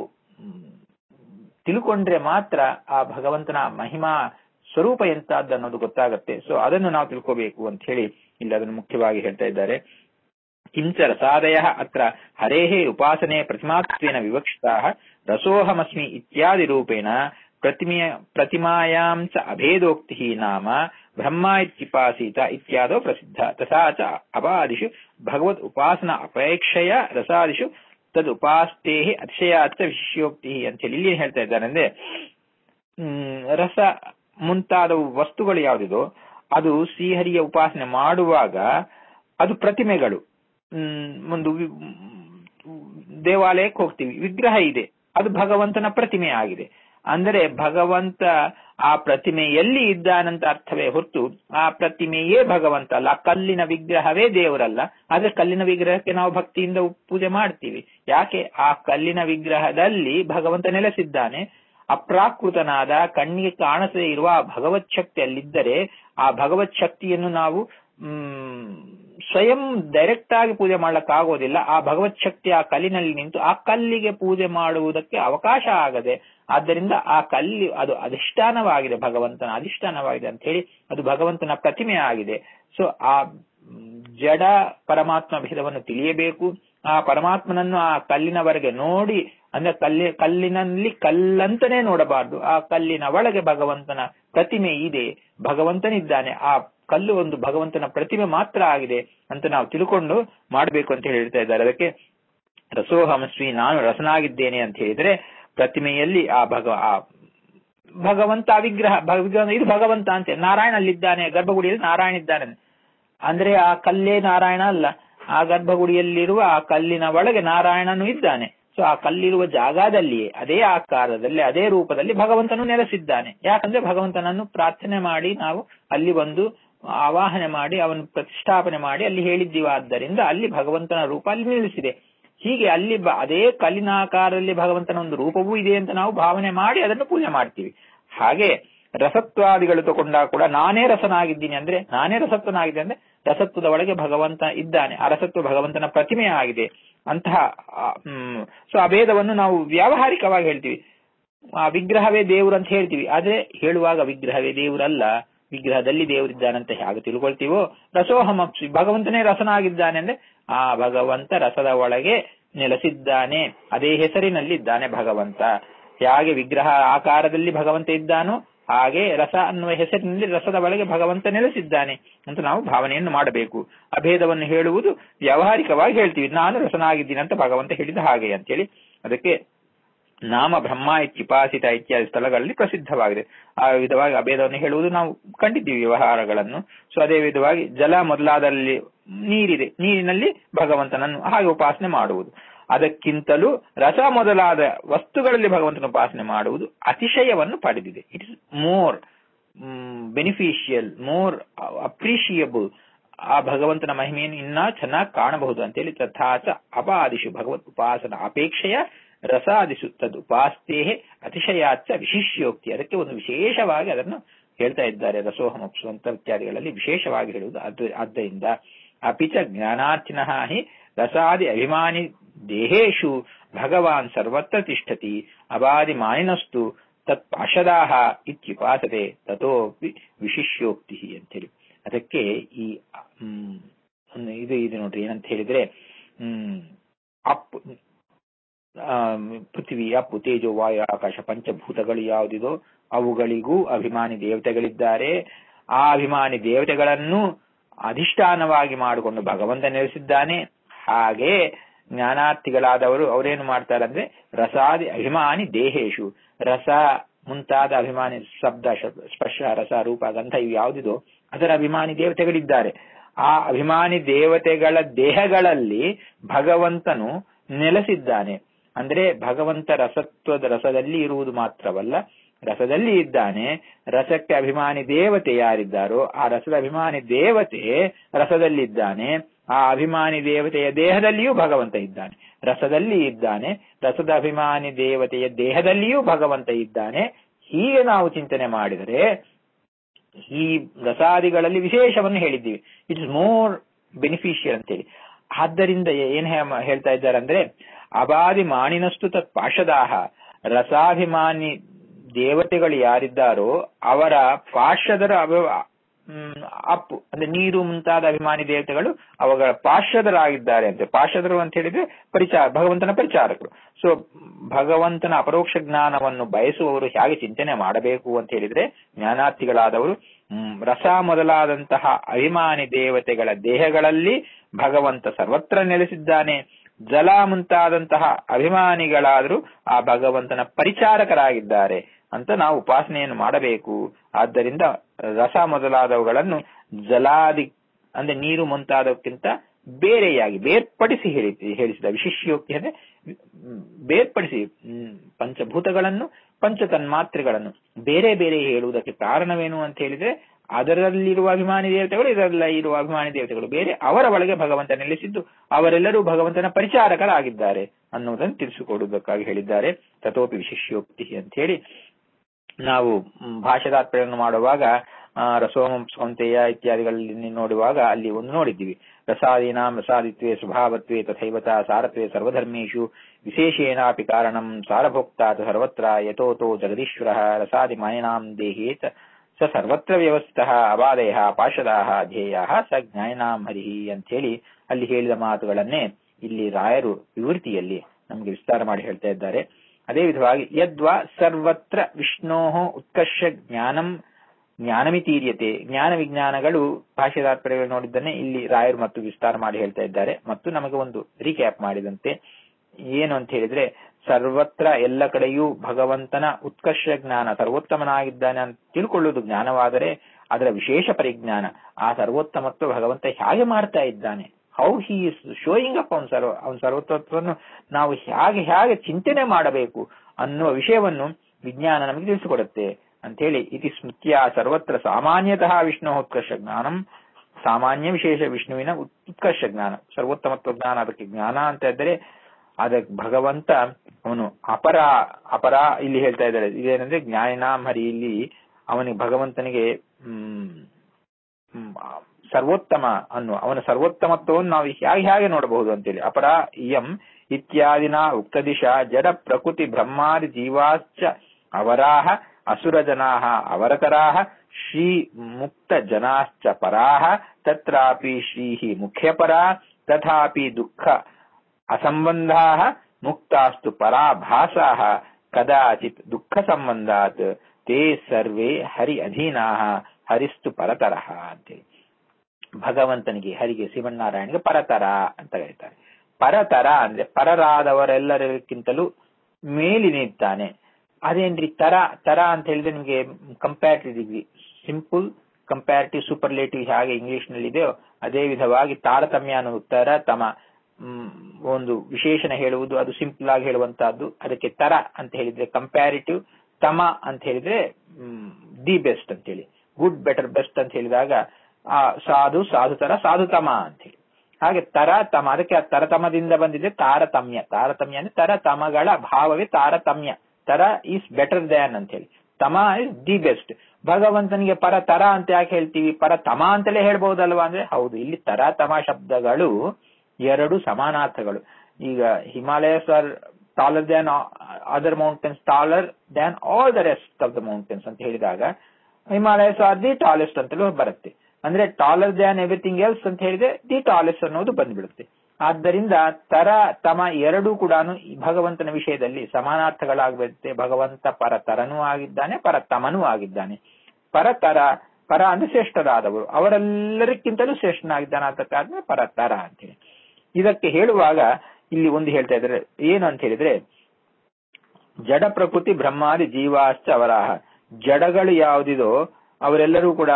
ತಿಳ್ಕೊಂಡ್ರೆ ಮಾತ್ರ ಆ ಭಗವಂತನ ಮಹಿಮಾ ಸ್ವರೂಪ ಎಂತದ್ದು ಅನ್ನೋದು ಗೊತ್ತಾಗತ್ತೆ ಸೊ ಅದನ್ನು ನಾವು ತಿಳ್ಕೋಬೇಕು ಅಂತ ಹೇಳಿ ಇಲ್ಲಿ ಅದನ್ನು ಮುಖ್ಯವಾಗಿ ಹೇಳ್ತಾ ಇದ್ದಾರೆ ಕಿಂಚ ರಸಾದಯ ಅತ್ರ ಹರೇಹೇ ಉಪಾಸನೆ ಪ್ರತಿಮಾತ್ವೇನ ವಿವಕ್ಷಿತಾ ರಸೋಹಮಸ್ಮಿ ಇತ್ಯಾದಿ ರೂಪೇಣ ಪ್ರತಿಮೆಯ ಪ್ರತಿಮಾಯಾಂ ಚ ಅಭೇದೋಕ್ತಿ ನಾಮ ಬ್ರಹ್ಮ ಇತ್ಯುಪಾಸೀತ ಇತ್ಯಾದೋ ಪ್ರಸಿದ್ಧ ತಥಾ ಚ ಅಪಾದಿಷು ಭಗವದ್ ಉಪಾಸನಾ ಅಪೇಕ್ಷೆಯ ರಸಾದಿಷು ತದ್ ಉಪಾಸ್ತೇ ಅತಿಶಯಾರ್ಥ ವಿಶಿಷ್ಯೋಕ್ತಿ ಅಂತ ಹೇಳಿ ಇಲ್ಲಿ ಏನ್ ಹೇಳ್ತಾ ಇದ್ದಾರೆ ಅಂದ್ರೆ ಹ್ಮ್, ರಸ ಮುಂತಾದ ವಸ್ತುಗಳು ಯಾವುದಿದೋ ಅದು ಶ್ರೀಹರಿಯ ಉಪಾಸನೆ ಮಾಡುವಾಗ ಅದು ಪ್ರತಿಮೆಗಳು ಹ್ಮ್, ಒಂದು ವಿ- ದೇವಾಲಯಕ್ಕೆ ಹೋಗ್ತೀವಿ ವಿಗ್ರಹ ಇದೆ ಅದು ಭಗವಂತನ ಪ್ರತಿಮೆ ಆಗಿದೆ ಅಂದರೆ ಭಗವಂತ ಆ ಪ್ರತಿಮೆ ಎಲ್ಲಿ ಇದ್ದಾನಂತ ಅರ್ಥವೇ ಹೊರತು ಆ ಪ್ರತಿಮೆಯೇ ಭಗವಂತ ಅಲ್ಲ ಆ ಕಲ್ಲಿನ ವಿಗ್ರಹವೇ ದೇವರಲ್ಲ ಆದ್ರೆ ಕಲ್ಲಿನ ವಿಗ್ರಹಕ್ಕೆ ನಾವು ಭಕ್ತಿಯಿಂದ ಪೂಜೆ ಮಾಡ್ತೀವಿ ಯಾಕೆ ಆ ಕಲ್ಲಿನ ವಿಗ್ರಹದಲ್ಲಿ ಭಗವಂತ ನೆಲೆಸಿದ್ದಾನೆ ಅಪ್ರಾಕೃತನಾದ ಕಣ್ಣಿಗೆ ಕಾಣಿಸದೇ ಇರುವ ಆ ಭಗವತ್ ಶಕ್ತಿ ಅಲ್ಲಿದ್ದರೆ ಆ ಭಗವತ್ ಶಕ್ತಿಯನ್ನು ನಾವು ಹ್ಮ್ ಸ್ವಯಂ ಡೈರೆಕ್ಟ್ ಆಗಿ ಪೂಜೆ ಮಾಡ್ಲಿಕ್ಕಾಗೋದಿಲ್ಲ ಆ ಭಗವತ್ ಶಕ್ತಿ ಆ ಕಲ್ಲಿನಲ್ಲಿ ನಿಂತು ಆ ಕಲ್ಲಿಗೆ ಪೂಜೆ ಮಾಡುವುದಕ್ಕೆ ಅವಕಾಶ ಆಗದೆ ಆದ್ದರಿಂದ ಆ ಕಲ್ಲಿ ಅದು ಅಧಿಷ್ಠಾನವಾಗಿದೆ ಭಗವಂತನ ಅಧಿಷ್ಠಾನವಾಗಿದೆ ಅಂತ ಹೇಳಿ ಅದು ಭಗವಂತನ ಪ್ರತಿಮೆ ಆಗಿದೆ ಸೊ ಆ ಮ್, ಜಡ ಪರಮಾತ್ಮ ಭೇದವನ್ನು ತಿಳಿಯಬೇಕು ಆ ಪರಮಾತ್ಮನನ್ನು ಆ ಕಲ್ಲಿನವರೆಗೆ ನೋಡಿ ಅಂದ್ರೆ ಕಲ್ಲಿ ಕಲ್ಲಿನಲ್ಲಿ ಕಲ್ಲಂತನೇ ನೋಡಬಾರದು ಆ ಕಲ್ಲಿನ ಒಳಗೆ ಭಗವಂತನ ಪ್ರತಿಮೆ ಇದೆ ಭಗವಂತನಿದ್ದಾನೆ ಆ ಕಲ್ಲು ಒಂದು ಭಗವಂತನ ಪ್ರತಿಮೆ ಮಾತ್ರ ಆಗಿದೆ ಅಂತ ನಾವು ತಿಳ್ಕೊಂಡು ಮಾಡಬೇಕು ಅಂತ ಹೇಳಿ ಹೇಳ್ತಾ ಇದ್ದಾರೆ ಅದಕ್ಕೆ ರಸೋಹಮಸ್ವಿ ನಾನು ರಸನಾಗಿದ್ದೇನೆ ಅಂತ ಹೇಳಿದ್ರೆ ಪ್ರತಿಮೆಯಲ್ಲಿ ಆ ಭಗ ಆ ಭಗವಂತ ಆ ವಿಗ್ರಹ ಭ- ವಿಗ್ರಹ ಇದು ಭಗವಂತ ಅಂತ ನಾರಾಯಣ ಅಲ್ಲಿದ್ದಾನೆ ಗರ್ಭಗುಡಿಯಲ್ಲಿ ನಾರಾಯಣ ಇದ್ದಾನೆ ಅಂದ್ರೆ ಆ ಕಲ್ಲೇ ನಾರಾಯಣ ಅಲ್ಲ ಆ ಗರ್ಭಗುಡಿಯಲ್ಲಿರುವ ಆ ಕಲ್ಲಿನ ಒಳಗೆ ನಾರಾಯಣನು ಇದ್ದಾನೆ ಸೊ ಆ ಕಲ್ಲಿರುವ ಜಾಗದಲ್ಲಿಯೇ ಅದೇ ಆಕಾರದಲ್ಲಿ ಅದೇ ರೂಪದಲ್ಲಿ ಭಗವಂತನು ನೆಲೆಸಿದ್ದಾನೆ ಯಾಕಂದ್ರೆ ಭಗವಂತನನ್ನು ಪ್ರಾರ್ಥನೆ ಮಾಡಿ ನಾವು ಅಲ್ಲಿ ಬಂದು ಆವಾಹನೆ ಮಾಡಿ ಅವನು ಪ್ರತಿಷ್ಠಾಪನೆ ಮಾಡಿ ಅಲ್ಲಿ ಹೇಳಿದ್ದೀವಿ ಆದ್ದರಿಂದ ಅಲ್ಲಿ ಭಗವಂತನ ರೂಪ ಅಲ್ಲಿ ನಿಲ್ಲಿಸಿದೆ ಹೀಗೆ ಅಲ್ಲಿ ಬ- ಅದೇ ಕಲ್ಲಿನ ಆಕಾರದಲ್ಲಿ ಭಗವಂತನ ಒಂದು ರೂಪವೂ ಇದೆ ಅಂತ ನಾವು ಭಾವನೆ ಮಾಡಿ ಅದನ್ನು ಪೂಜೆ ಮಾಡ್ತೀವಿ ಹಾಗೆ ರಸತ್ವಾದಿಗಳು ತಗೊಂಡಾಗ ಕೂಡ ನಾನೇ ರಸನಾಗಿದ್ದೀನಿ ಅಂದ್ರೆ ನಾನೇ ರಸತ್ವನಾಗಿದ್ದೆ ಅಂದ್ರೆ ರಸತ್ವದ ಒಳಗೆ ಭಗವಂತ ಇದ್ದಾನೆ ಆ ರಸತ್ವ ಭಗವಂತನ ಪ್ರತಿಮೆ ಆಗಿದೆ ಅಂತಹ ಸೊ ಆ ಭೇದವನ್ನು ನಾವು ವ್ಯಾವಹಾರಿಕವಾಗಿ ಹೇಳ್ತೀವಿ ಆ ವಿಗ್ರಹವೇ ದೇವರು ಅಂತ ಹೇಳ್ತೀವಿ ಆದ್ರೆ ಹೇಳುವಾಗ ವಿಗ್ರಹವೇ ದೇವರಲ್ಲ ವಿಗ್ರಹದಲ್ಲಿ ದೇವರಿದ್ದಾನಂತ ಹೇಗೆ ತಿಳ್ಕೊಳ್ತೀವೋ ರಸೋಹಮಪ್ಸಿ ಭಗವಂತನೇ ರಸನಾಗಿದ್ದಾನೆ ಅಂದ್ರೆ ಆ ಭಗವಂತ ರಸದ ಒಳಗೆ ನೆಲೆಸಿದ್ದಾನೆ ಅದೇ ಹೆಸರಿನಲ್ಲಿದ್ದಾನೆ ಭಗವಂತ ಹೇಗೆ ವಿಗ್ರಹ ಆಕಾರದಲ್ಲಿ ಭಗವಂತ ಇದ್ದಾನೋ ಹಾಗೆ ರಸ ಅನ್ನುವ ಹೆಸರಿನಲ್ಲಿ ರಸದ ಒಳಗೆ ಭಗವಂತ ನೆಲೆಸಿದ್ದಾನೆ ಅಂತ ನಾವು ಭಾವನೆಯನ್ನು ಮಾಡಬೇಕು ಅಭೇದವನ್ನು ಹೇಳುವುದು ವ್ಯಾವಹಾರಿಕವಾಗಿ ಹೇಳ್ತೀವಿ ನಾನು ರಸನಾಗಿದ್ದೀನಿ ಅಂತ ಭಗವಂತ ಹೇಳಿದ ಹಾಗೆ ಅಂತೇಳಿ ಅದಕ್ಕೆ ನಾಮ ಬ್ರಹ್ಮ ಇತ್ಯುಪಾಸಿತ ಇತ್ಯಾದಿ ಸ್ಥಳಗಳಲ್ಲಿ ಪ್ರಸಿದ್ಧವಾಗಿದೆ ಆ ವಿಧವಾಗಿ ಅಭೇದವನ್ನು ಹೇಳುವುದು ನಾವು ಕಂಡಿದ್ದೀವಿ ವ್ಯವಹಾರಗಳನ್ನು ಸೊ ಅದೇ ವಿಧವಾಗಿ ಜಲ ಮೊದಲಾದಲ್ಲಿ ನೀರಿದೆ ನೀರಿನಲ್ಲಿ ಭಗವಂತನನ್ನು ಹಾಗೆ ಉಪಾಸನೆ ಮಾಡುವುದು ಅದಕ್ಕಿಂತಲೂ ರಸ ಮೊದಲಾದ ವಸ್ತುಗಳಲ್ಲಿ ಭಗವಂತನ ಉಪಾಸನೆ ಮಾಡುವುದು ಅತಿಶಯವನ್ನು ಪಡೆದಿದೆ it is more beneficial more appreciable ಆ ಭಗವಂತನ ಮಹಿಮೆಯನ್ನು ಇನ್ನ ಚೆನ್ನಾಗಿ ಕಾಣಬಹುದು ಅಂತೇಳಿ ತಥಾಚ ಅಪಾದಿಶು ಭಗವತ್ ಉಪಾಸನ ಅಪೇಕ್ಷೆಯ ರಸಾದಿಸು ತದ್ ಉಪಾಸ್ತೇ ಅತಿಶಯಾಚ ವಿಶಿಷ್ಯೋಕ್ತಿ ಅದಕ್ಕೆ ಒಂದು ವಿಶೇಷವಾಗಿ ಅದನ್ನು ಹೇಳ್ತಾ ಇದ್ದಾರೆ ರಸೋಹಮಪ್ಸು ಅಂತ ಇತ್ಯಾದಿಗಳಲ್ಲಿ ವಿಶೇಷವಾಗಿ ಹೇಳುವುದು ಅದು ಆದ್ದರಿಂದ ಅಪಿಚ ಜ್ಞಾನಾರ್ಥಿನಃ ಹಿ ರಸಾದಿ ಅಭಿಮಾನಿ ದೇಹೇಶು ಭಗವಾನ್ ಸರ್ವತ್ರ ತಿಷ್ಠತಿ ಅಬಾದಿ ಮಾನಿನಸ್ತು ತತ್ ಪಾಶದಾಹ ಇತ್ಯುಪಾಸತೆ ತಥೋಪಿ ವಿಶಿಷ್ಯೋಕ್ತಿ ಅಂತೇಳಿ ಅದಕ್ಕೆ ಈ ಹ್ಮ್, ಒಂದು ಇದು ಇದೆ ನೋಡ್ರಿ ಏನಂತ ಹೇಳಿದ್ರೆ ಹ್ಮ್ ಅಪ್ ಆ, ಪೃಥ್ವಿ ಅಪ್ಪು ತೇಜೋ ವಾಯು ಆಕಾಶ ಪಂಚಭೂತಗಳು ಯಾವುದಿದೋ ಅವುಗಳಿಗೂ ಅಭಿಮಾನಿ ದೇವತೆಗಳಿದ್ದಾರೆ ಆ ಅಭಿಮಾನಿ ದೇವತೆಗಳನ್ನು ಅಧಿಷ್ಠಾನವಾಗಿ ಮಾಡಿಕೊಂಡು ಭಗವಂತ ನೆಲೆಸಿದ್ದಾನೆ ಹಾಗೆ ಜ್ಞಾನಾರ್ಥಿಗಳಾದವರು ಅವರೇನು ಮಾಡ್ತಾರೆ ಅಂದ್ರೆ ರಸಾದಿ ಅಭಿಮಾನಿ ದೇಹೇಶು ರಸ ಮುಂತಾದ ಅಭಿಮಾನಿ ಶಬ್ದ ಶಬ್ದ, ಸ್ಪರ್ಶ ರಸ ರೂಪ ಗಂಧ ಇವು ಯಾವುದಿದೋ ಅದರ ಅಭಿಮಾನಿ ದೇವತೆಗಳಿದ್ದಾರೆ ಆ ಅಭಿಮಾನಿ ದೇವತೆಗಳ ದೇಹಗಳಲ್ಲಿ ಭಗವಂತನು ನೆಲೆಸಿದ್ದಾನೆ ಅಂದ್ರೆ ಭಗವಂತ ರಸತ್ವದ ರಸದಲ್ಲಿ ಇರುವುದು ಮಾತ್ರವಲ್ಲ ರಸದಲ್ಲಿ ಇದ್ದಾನೆ ರಸಕ್ಕೆ ಅಭಿಮಾನಿ ದೇವತೆ ಯಾರಿದ್ದಾರೋ ಆ ರಸದ ಅಭಿಮಾನಿ ದೇವತೆ ರಸದಲ್ಲಿದ್ದಾನೆ ಆ ಅಭಿಮಾನಿ ದೇವತೆಯ ದೇಹದಲ್ಲಿಯೂ ಭಗವಂತ ಇದ್ದಾನೆ ರಸದಲ್ಲಿ ಇದ್ದಾನೆ ರಸದ ಅಭಿಮಾನಿ ದೇವತೆಯ ದೇಹದಲ್ಲಿಯೂ ಭಗವಂತ ಇದ್ದಾನೆ ಹೀಗೆ ನಾವು ಚಿಂತನೆ ಮಾಡಿದರೆ ಈ ರಸಾದಿಗಳಲ್ಲಿ ವಿಶೇಷವನ್ನು ಹೇಳಿದ್ದೀವಿ ಇಟ್ ಇಸ್ ಮೋರ್ ಬೆನಿಫಿಷಿಯಲ್ ಅಂತೇಳಿ ಆದ್ದರಿಂದ ಏನ್ ಹೇ- ಹೇಳ್ತಾ ಇದ್ದಾರೆ ಅಂದ್ರೆ ಅಬಾದಿ ಮಾನಿನಷ್ಟು ತತ್ ಪಾರ್ಷದಾಹ ರಸಾಭಿಮಾನಿ ದೇವತೆಗಳು ಯಾರಿದ್ದಾರೋ ಅವರ ಪಾರ್ಷದರ ಅಭ- ಹ್ಮ್, ಅಪ್ಪು ಅಂದ್ರೆ ನೀರು ಮುಂತಾದ ಅಭಿಮಾನಿ ದೇವತೆಗಳು ಅವುಗಳ ಪಾರ್ಷದರಾಗಿದ್ದಾರೆ ಅಂತೆ ಪಾರ್ಷದರು ಅಂತ ಹೇಳಿದ್ರೆ ಪರಿಚಾರ ಭಗವಂತನ ಪರಿಚಾರಕರು ಸೊ ಭಗವಂತನ ಅಪರೋಕ್ಷ ಜ್ಞಾನವನ್ನು ಬಯಸುವವರು ಹೇಗೆ ಚಿಂತನೆ ಮಾಡಬೇಕು ಅಂತ ಹೇಳಿದ್ರೆ ಜ್ಞಾನಾರ್ಥಿಗಳಾದವರು ಹ್ಮ್, ರಸ ಮೊದಲಾದಂತಹ ಅಭಿಮಾನಿ ದೇವತೆಗಳ ದೇಹಗಳಲ್ಲಿ ಭಗವಂತ ಸರ್ವತ್ರ ನೆಲೆಸಿದ್ದಾನೆ ಜಲ ಮುಂತಾದಂತಹ ಅಭಿಮಾನಿಗಳಾದರೂ ಆ ಭಗವಂತನ ಪರಿಚಾರಕರಾಗಿದ್ದಾರೆ ಅಂತ ನಾವು ಉಪಾಸನೆಯನ್ನು ಮಾಡಬೇಕು ಆದ್ದರಿಂದ ರಸ ಮೊದಲಾದವುಗಳನ್ನು ಜಲಾದಿ ಅಂದ್ರೆ ನೀರು ಮುಂತಾದಕ್ಕಿಂತ ಬೇರೆಯಾಗಿ ಬೇರ್ಪಡಿಸಿ ಹೇಳಿ ಹೇಳಿಸಿದ ವಿಶಿಷ್ಯೋಕ್ತಿ ಅಂದ್ರೆ ಹ್ಮ್, ಬೇರ್ಪಡಿಸಿ ಹ್ಮ್, ಪಂಚಭೂತಗಳನ್ನು ಪಂಚ ತನ್ಮಾತ್ರೆಗಳನ್ನು ಬೇರೆ ಬೇರೆ ಹೇಳುವುದಕ್ಕೆ ಕಾರಣವೇನು ಅಂತ ಹೇಳಿದ್ರೆ ಅದರಲ್ಲಿರುವ ಅಭಿಮಾನಿ ದೇವತೆಗಳು ಇದರಲ್ಲಿ ಇರುವ ಅಭಿಮಾನಿ ದೇವತೆಗಳು ಬೇರೆ ಅವರ ಒಳಗೆ ಭಗವಂತ ನೆಲೆಸಿದ್ದು ಅವರೆಲ್ಲರೂ ಭಗವಂತನ ಪರಿಚಾರಕರಾಗಿದ್ದಾರೆ ಅನ್ನುವುದನ್ನು ತಿಳಿಸಿಕೊಡುವುದಕ್ಕಾಗಿ ಹೇಳಿದ್ದಾರೆ ತಥೋಪಿ ವಿಶಿಷ್ಯೋಕ್ತಿ ಅಂತ ಹೇಳಿ ನಾವು ಮ್, ಭಾಷಾತಾತ್ಪರ್ಯವನ್ನು ಮಾಡುವಾಗ ಆ, ರಸೋಮಂ ಸೌಂತೆಯ ಇತ್ಯಾದಿಗಳಲ್ಲಿ ನೋಡುವಾಗ ಅಲ್ಲಿ ಒಂದು ನೋಡಿದ್ದೀವಿ ರಸಾದೀನಾಂ ರಸಾದಿತ್ವೇ ಸ್ವಭಾವತ್ವೇ ತಥೈವತ ಸಾರತ್ವೇ ಸರ್ವಧರ್ಮೇಶು ವಿಶೇಷೇನಾಪಿ ಕಾರಣಂ ಸಾರಭೋಕ್ತಾ ಚ ಸರ್ವತ್ರ ಯತೋತೋ ಜಗದೀಶ್ವರ ರಸಾದಿ ಮಾಯನಾಂ ದೇಹೇತ ಸ ಸರ್ವತ್ರ ವ್ಯವಸ್ಥಿತಃ ಅಬಾಧಯ ಪಾರ್ಷದಾಹ ಧ್ಯೇಯ ಸ ಜ್ಞಾಯನಾಂ ಹರಿಹಿ ಅಂತ ಹೇಳಿ ಅಲ್ಲಿ ಹೇಳಿದ ಮಾತುಗಳನ್ನೇ ಇಲ್ಲಿ ರಾಯರು ವಿವೃತಿಯಲ್ಲಿ ನಮಗೆ ವಿಸ್ತಾರ ಮಾಡಿ ಹೇಳ್ತಾ ಇದ್ದಾರೆ ಅದೇ ವಿಧವಾಗಿ ಯದ್ವಾ ಸರ್ವತ್ರ ವಿಷ್ಣೋ ಉತ್ಕರ್ಷ ಜ್ಞಾನಂ ಜ್ಞಾನಮಿತೀರ್ಯತೆ ಜ್ಞಾನ ವಿಜ್ಞಾನಗಳು ಭಾಷ್ಯದಾತ್ಪರ್ಯಗಳು ನೋಡಿದ್ದನ್ನೇ ಇಲ್ಲಿ ರಾಯರು ಮತ್ತು ವಿಸ್ತಾರ ಮಾಡಿ ಹೇಳ್ತಾ ಇದ್ದಾರೆ ಮತ್ತು ನಮಗೆ ಒಂದು ರೀಕ್ಯಾಪ್ ಮಾಡಿದಂತೆ ಏನು ಅಂತ ಹೇಳಿದ್ರೆ ಸರ್ವತ್ರ ಎಲ್ಲ ಕಡೆಯೂ ಭಗವಂತನ ಉತ್ಕರ್ಷ ಜ್ಞಾನ ಸರ್ವೋತ್ತಮನಾಗಿದ್ದಾನೆ ಅಂತ ತಿಳ್ಕೊಳ್ಳುವುದು ಜ್ಞಾನವಾದರೆ ಅದರ ವಿಶೇಷ ಪರಿಜ್ಞಾನ ಆ ಸರ್ವೋತ್ತಮತ್ವ ಭಗವಂತ ಹೇಗೆ ಮಾಡ್ತಾ ಇದ್ದಾನೆ how he is showing up ಅವನ ಸರ್ವ ಅವನ ಸರ್ವೋತ್ತಮತ್ವವನ್ನು ನಾವು ಹೇಗೆ ಹೇಗೆ ಚಿಂತನೆ ಮಾಡಬೇಕು ಅನ್ನುವ ವಿಷಯವನ್ನು ವಿಜ್ಞಾನ ನಮಗೆ ತಿಳಿಸಿಕೊಡುತ್ತೆ ಅಂತ ಹೇಳಿ ಇತಿ ಸ್ಮೃತ್ಯ ಸರ್ವತ್ರ ಸಾಮಾನ್ಯತಃ ವಿಷ್ಣು ಉತ್ಕರ್ಷ ಜ್ಞಾನಂ ಸಾಮಾನ್ಯ ವಿಶೇಷ ವಿಷ್ಣುವಿನ ಉತ್ಕರ್ಷ ಜ್ಞಾನ ಸರ್ವೋತ್ತಮತ್ವ ಜ್ಞಾನ ಅದಕ್ಕೆ ಜ್ಞಾನ ಅಂತ ಇದ್ದರೆ ಅದಕ್ಕೆ ಭಗವಂತ ಅವನು ಅಪರ ಅಪರ ಇಲ್ಲಿ ಹೇಳ್ತಾ ಇದ್ದಾರೆ ಇದೇನಂದ್ರೆ ಜ್ಞಾನಿನಾಂ ಹರಿ ಇಲ್ಲಿ ಅವನಿಗೆ ಭಗವಂತನಿಗೆ ಹ್ಮ್ ಹ್ಮ್, ಸರ್ವೋತ್ತಮ ಅನ್ನುವ ಅವನ ಸರ್ವೋತ್ತಮತ್ವವನ್ನು ನಾವು ಹೇಗೆ ಹೇಗೆ ನೋಡಬಹುದು ಅಂತೇಳಿ ಅಪರ ಇಯಂ ಇತ್ಯಾದಿನ ಉಕ್ತ ದಿಶಾ ಜಡ ಪ್ರಕೃತಿ ಬ್ರಹ್ಮಾದಿ ಜೀವಾಶ್ಚ ಅವರಾಹ ಅಸುರ ಜನಾಹ ಅವರತರಾಹ ಶ್ರೀ ಮುಕ್ತ ಜನಾಶ್ಚ ಪರಾಹ ತತ್ರಾಪಿ ಶ್ರೀಃ ಮುಖ್ಯಪರಾ ತಥಾಪಿ ದುಃಖ ಅಸಂಬಂಧಾಃ ಮುಕ್ತಾಸ್ತು ಪರಾಭಾಸಾಃ ಕದಾಚಿತ್ ದುಃಖ ಸಂಬಂಧಾತ್ ತೇ ಸರ್ವೇ ಹರಿ ಅಧೀನಾಃ ಹರಿಸ್ತು ಪರತರಃ ಅಂತೇಳಿ ಭಗವಂತನಿಗೆ ಹರಿಗೆ ಶಿವನಾರಾಯಣಿಗೆ ಪರತರ ಅಂತ ಹೇಳ್ತಾರೆ ಪರತರ ಅಂದ್ರೆ ಪರರಾದವರೆಲ್ಲರಿಗಿಂತಲೂ ಮೇಲಿನಿದ್ದಾನೆ ಅದೇನ್ರಿ ತರ ತರ ಅಂತ ಹೇಳಿದ್ರೆ ನಿಮಗೆ comparative degree simple comparative superlative ಹೇಗೆ ಇಂಗ್ಲಿಷ್ ನಲ್ಲಿ ಇದೆಯೋ ಅದೇ ವಿಧವಾಗಿ ತಾರತಮ್ಯ ಅನ್ನೋದು ತರ ತಮ ಮ್, ಒಂದು ವಿಶೇಷಣ ಹೇಳುವುದು ಅದು ಸಿಂಪಲ್ ಆಗಿ ಹೇಳುವಂತಹದ್ದು ಅದಕ್ಕೆ ತರ ಅಂತ ಹೇಳಿದ್ರೆ ಕಂಪ್ಯಾರಿಟಿವ್ ತಮ ಅಂತ ಹೇಳಿದ್ರೆ ದಿ ಬೆಸ್ಟ್ ಅಂತ ಹೇಳಿ ಗುಡ್ ಬೆಟರ್ ಬೆಸ್ಟ್ ಅಂತ ಹೇಳಿದಾಗ ಆ ಸಾಧು ಸಾಧುತರ ಸಾಧುತಮ ಅಂತ ಹೇಳಿ ಹಾಗೆ ತರ ತಮ ಅದಕ್ಕೆ ಆ ತರತಮದಿಂದ ಬಂದಿದೆ ತಾರತಮ್ಯ ತಾರತಮ್ಯ ಅಂದ್ರೆ ತರತಮಗಳ ಭಾವವೇ ತಾರತಮ್ಯ ತರ ಈಸ್ ಬೆಟರ್ ದ್ಯಾನ್ ಅಂತ ಹೇಳಿ ತಮ ಇಸ್ ದಿ ಬೆಸ್ಟ್ ಭಗವಂತನಿಗೆ ಪರ ತರ ಅಂತ ಯಾಕೆ ಹೇಳ್ತೀವಿ ಪರ ತಮ ಅಂತಲೇ ಹೇಳ್ಬಹುದಲ್ವಾ ಅಂದ್ರೆ ಹೌದು ಇಲ್ಲಿ ತರ ತಮ ಶಬ್ದಗಳು ಎರಡು ಸಮಾನಾರ್ಥಗಳು ಈಗ Himalayas are taller than other mountains taller than all the rest of the mountains ಅಂತ ಹೇಳಿದಾಗ ಹಿಮಾಲಯಸ್ ಆರ್ ದಿ ಟಾಲೆಸ್ಟ್ ಅಂತಲೂ ಬರುತ್ತೆ ಅಂದ್ರೆ ಟಾಲರ್ ದ್ಯಾನ್ ಎವ್ರಿಥಿಂಗ್ ಎಲ್ಸ್ ಅಂತ ಹೇಳಿದ್ರೆ ದಿ ಟಾಲೆಸ್ಟ್ ಅನ್ನೋದು ಬಂದ್ಬಿಡುತ್ತೆ ಆದ್ದರಿಂದ ತರ ತಮ ಎರಡೂ ಕೂಡ ಭಗವಂತನ ವಿಷಯದಲ್ಲಿ ಸಮಾನಾರ್ಥಗಳಾಗಬೇಕು ಭಗವಂತ ಪರತರನೂ ಆಗಿದ್ದಾನೆ ಪರತಮನೂ ಆಗಿದ್ದಾನೆ ಪರತರ ಪರ ಅಂದ್ರೆ ಶ್ರೇಷ್ಠರಾದವರು ಅವರೆಲ್ಲರಿಗಿಂತಲೂ ಶ್ರೇಷ್ಠನಾಗಿದ್ದಾನೆ ಅಂತ ಕಾರಣ ಪರತರ ಅಂತೇಳಿ ಇದಕ್ಕೆ ಹೇಳುವಾಗ ಇಲ್ಲಿ ಒಂದು ಹೇಳ್ತಾ ಇದ್ದಾರೆ ಏನು ಅಂತ ಹೇಳಿದ್ರೆ ಜಡ ಪ್ರಕೃತಿ ಬ್ರಹ್ಮಾದಿ ಜೀವಾಶ್ಚ ಅವರಾಹ ಜಡಗಳು ಯಾವುದಿದೋ ಅವರೆಲ್ಲರೂ ಕೂಡ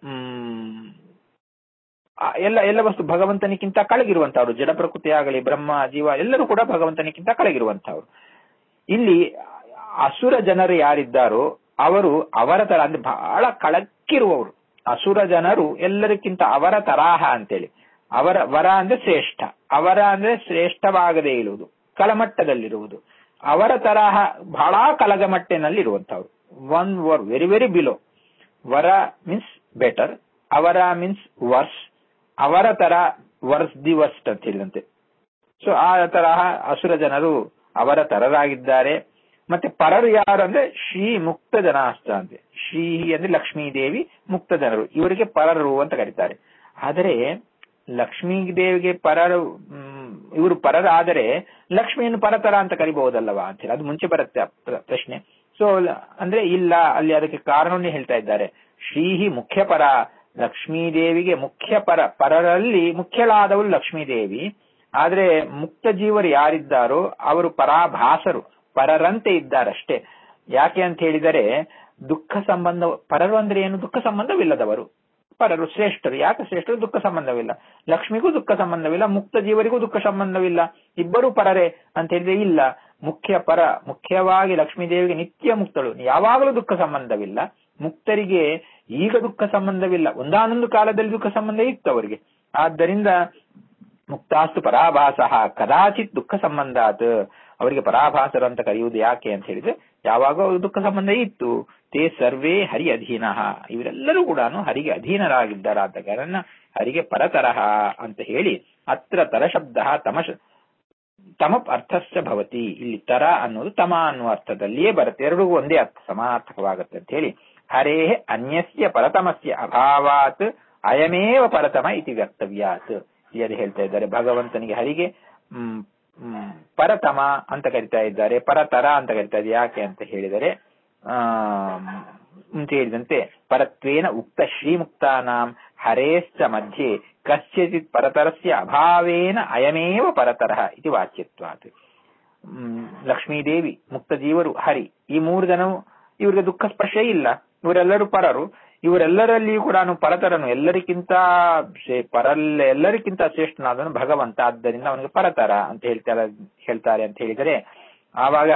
ಎಲ್ಲ ಎಲ್ಲ ವಸ್ತು ಭಗವಂತನಿಗಿಂತ ಕಳಗಿರುವಂತಹವರು ಜಡ ಪ್ರಕೃತಿ ಆಗಲಿ ಬ್ರಹ್ಮ ಜೀವ ಎಲ್ಲರೂ ಕೂಡ ಭಗವಂತನಿಗಿಂತ ಕಳಗಿರುವಂತಹವರು ಇಲ್ಲಿ ಅಸುರ ಜನರು ಯಾರಿದ್ದಾರೋ ಅವರು ಅವರ ತರ ಅಂದ್ರೆ ಬಹಳ ಕಳಕ್ಕಿರುವವರು ಅಸುರ ಜನರು ಎಲ್ಲರಿಗಿಂತ ಅವರ ತರಾಹ ಅಂತೇಳಿ ಅವರ ವರ ಅಂದ್ರೆ ಶ್ರೇಷ್ಠ ಅವರ ಅಂದ್ರೆ ಶ್ರೇಷ್ಠವಾಗದೇ ಇರುವುದು ಕಳಮಟ್ಟದಲ್ಲಿರುವುದು ಅವರ ತರಹ ಬಹಳ ಕಲಗಮಟ್ಟಿನಲ್ಲಿ ಇರುವಂತವ್ರು ಒನ್ ವರ್ ವೆರಿ ವೆರಿ ಬಿಲೋ ವರ ಮೀನ್ಸ್ ಬೆಟರ್ ಅವರ ಮೀನ್ಸ್ ವರ್ಸ್ ಅವರ ತರ ವರ್ಸ್ ದಿ ವರ್ಸ್ಟ್ ಅಂತ ಹೇಳಿದಂತೆ ಸೊ ಆ ತರಹ ಅಸುರ ಜನರು ಅವರ ತರರಾಗಿದ್ದಾರೆ ಮತ್ತೆ ಪರರು ಯಾರು ಅಂದ್ರೆ ಶ್ರೀ ಮುಕ್ತ ಜನಾಶ್ಚ ಅಂತೆ ಶ್ರೀ ಅಂದ್ರೆ ಲಕ್ಷ್ಮೀ ದೇವಿ ಮುಕ್ತ ಜನರು ಇವರಿಗೆ ಪರರು ಅಂತ ಕರೀತಾರೆ ಆದರೆ ಲಕ್ಷ್ಮೀ ದೇವಿಗೆ ಪರರು ಇವರು ಪರರಾದರೆ ಲಕ್ಷ್ಮಿಯನ್ನು ಪರತರ ಅಂತ ಕರಿಬಹುದಲ್ಲವಾ ಅಂತ ಹೇಳಿ ಅದು ಮುಂಚೆ ಬರುತ್ತೆ ಆ ಪ್ರ- ಪ್ರಶ್ನೆ ಸೊ ಅಂದ್ರೆ ಇಲ್ಲ ಅಲ್ಲಿ ಅದಕ್ಕೆ ಕಾರಣವನ್ನೇ ಹೇಳ್ತಾ ಇದ್ದಾರೆ ಶ್ರೀಹಿ ಮುಖ್ಯ ಪರ ಲಕ್ಷ್ಮೀದೇವಿಗೆ ಮುಖ್ಯ ಪರ ಪರರಲ್ಲಿ ಮುಖ್ಯಳಾದವಳು ಲಕ್ಷ್ಮೀದೇವಿ ಆದ್ರೆ ಮುಕ್ತ ಜೀವರು ಯಾರಿದ್ದಾರೋ ಅವರು ಪರಾಭಾಸರು ಪರರಂತೆ ಇದ್ದಾರಷ್ಟೇ ಯಾಕೆ ಅಂತ ಹೇಳಿದರೆ ದುಃಖ ಸಂಬಂಧ ಪರರು ಅಂದ್ರೆ ಏನು ದುಃಖ ಸಂಬಂಧವಿಲ್ಲದವರು ಪರರು ಶ್ರೇಷ್ಠರು ಯಾಕೆ ಶ್ರೇಷ್ಠರು ದುಃಖ ಸಂಬಂಧವಿಲ್ಲ ಲಕ್ಷ್ಮಿಗೂ ದುಃಖ ಸಂಬಂಧವಿಲ್ಲ ಮುಕ್ತ ಜೀವರಿಗೂ ದುಃಖ ಸಂಬಂಧವಿಲ್ಲ ಇಬ್ಬರೂ ಪರರೇ ಅಂತ ಹೇಳಿದ್ರೆ ಇಲ್ಲ ಮುಖ್ಯ ಪರ ಮುಖ್ಯವಾಗಿ ಲಕ್ಷ್ಮೀ ದೇವಿಗೆ ನಿತ್ಯ ಮುಕ್ತಳು ಯಾವಾಗಲೂ ದುಃಖ ಸಂಬಂಧವಿಲ್ಲ ಮುಕ್ತರಿಗೆ ಈಗ ದುಃಖ ಸಂಬಂಧವಿಲ್ಲ ಒಂದಾನೊಂದು ಕಾಲದಲ್ಲಿ ದುಃಖ ಸಂಬಂಧ ಇತ್ತು ಅವರಿಗೆ ಆದ್ದರಿಂದ ಮುಕ್ತಾಸ್ತು ಪರಾಭಾಸ ಕದಾಚಿತ್ ದುಃಖ ಸಂಬಂಧಾತ್ ಅವರಿಗೆ ಪರಾಭಾಸರು ಅಂತ ಕರೆಯುವುದು ಯಾಕೆ ಅಂತ ಹೇಳಿದ್ರೆ ಯಾವಾಗ ಅವ್ರಿಗೆ ದುಃಖ ಸಂಬಂಧ ಇತ್ತು ತೇ ಸರ್ವೇ ಹರಿ ಅಧೀನ ಇವರೆಲ್ಲರೂ ಕೂಡ ಹರಿಗೆ ಅಧೀನರಾಗಿದ್ದಾರಾದ ಕಾರಣ ಹರಿಗೆ ಪರತರಹ ಅಂತ ಹೇಳಿ ಅತ್ರ ತರ ಶಬ್ದ ತಮಶ ತಮ ಅರ್ಥಸ್ಯ ಭವತಿ ಇಲ್ಲಿ ತರ ಅನ್ನೋದು ತಮ ಅನ್ನುವ ಅರ್ಥದಲ್ಲಿಯೇ ಬರುತ್ತೆ ಎರಡೂ ಒಂದೇ ಅರ್ಥ ಸಮಾರ್ಥಕವಾಗುತ್ತೆ ಅಂತ ಹೇಳಿ ಹರೇ ಅನ್ಯಸ್ಯ ಪರತಮಸ್ಯ ಅಭಾವಾತ್ ಅಯಮೇವ ಪರತಮ ಇತಿ ವ್ಯಕ್ತವ್ಯಾತ್ ಇಲ್ಲಿ ಹೇಳ್ತಾ ಇದ್ದಾರೆ ಭಗವಂತನಿಗೆ ಹರಿಗೆ ಹ್ಮ್, ಹ್ಮ್, ಪರತಮ ಅಂತ ಕರಿತಾ ಇದ್ದಾರೆ ಪರತರ ಅಂತ ಕರಿತಾ ಇದ್ದಾರೆ ಯಾಕೆ ಅಂತ ಹೇಳಿದರೆ ಆ ಮುಂಚೆ ಹೇಳಿದಂತೆ ಪರತ್ವೇನ ಉಕ್ತ ಶ್ರೀಮುಕ್ತಾನಾಂ ಹರೇಶ್ಚ ಮಧ್ಯೆ ಕಸ್ಯಚಿತ್ ಪರತರಸ್ಯ ಅಭಾವೇನ ಅಯಮೇವ ಪರತರಃ ಇತಿ ವಾಚ್ಯತ್ವಾತ್ ಹ್ಮ್, ಲಕ್ಷ್ಮೀದೇವಿ ಮುಕ್ತ ಜೀವರು ಹರಿ ಈ ಮೂರು ಜನವು ಇವರಿಗೆ ದುಃಖ ಸ್ಪರ್ಶ ಇಲ್ಲ ಇವರೆಲ್ಲರೂ ಪರರು ಇವರೆಲ್ಲರಲ್ಲಿಯೂ ಕೂಡ ಪರತರನು ಎಲ್ಲರಿಗಿಂತ ಶ್ರೇ- ಪರಲ್ಲ ಎಲ್ಲರಿಗಿಂತ ಶ್ರೇಷ್ಠನಾದನು ಭಗವಂತ ಆದ್ದರಿಂದ ಅವನಿಗೆ ಪರತರ ಅಂತ ಹೇಳ್ತಾರೆ ಹೇಳ್ತಾರೆ ಅಂತ ಹೇಳಿದರೆ ಆವಾಗ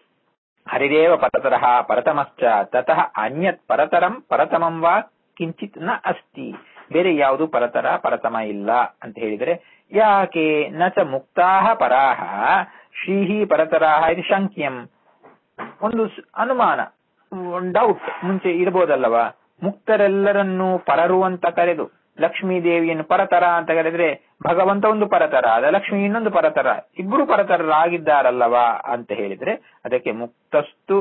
ಹರಿದೇವ ಪರತರಃ ಪರತಮಶ್ಚ ತತಃ ಅನ್ಯತ್ ಪರತರಂ ಪರತಮಂ ವಾ ಕಿಂಚಿತ್ ನ ಅಸ್ತಿ ಬೇರೆ ಯಾವುದು ಪರತರ ಪರತಮ ಇಲ್ಲ ಅಂತ ಹೇಳಿದರೆ ಯಾಕೆ ನ ಚ ಮುಕ್ತಾಹ ಪರಾಹ ಶ್ರೀಹಿ ಪರತರಾಹ ಇದು ಶಂಕ್ಯಂ ಒಂದು ಸ್- ಅನುಮಾನ ಒಂದು ಡೌಟ್ ಮುಂಚೆ ಇರಬಹುದಲ್ಲವಾ ಮುಕ್ತರೆಲ್ಲರನ್ನೂ ಪರರು ಅಂತ ಕರೆದು ಲಕ್ಷ್ಮೀ ದೇವಿಯನ್ನು ಪರತರ ಅಂತ ಕರೆದ್ರೆ ಭಗವಂತ ಒಂದು ಪರತರ ಅದ ಲಕ್ಷ್ಮಿ ಇನ್ನೊಂದು ಪರತರ ಇಬ್ಬರು ಪರತರರಾಗಿದ್ದಾರಲ್ಲವಾ ಅಂತ ಹೇಳಿದ್ರೆ ಅದಕ್ಕೆ ಮುಕ್ತಸ್ತು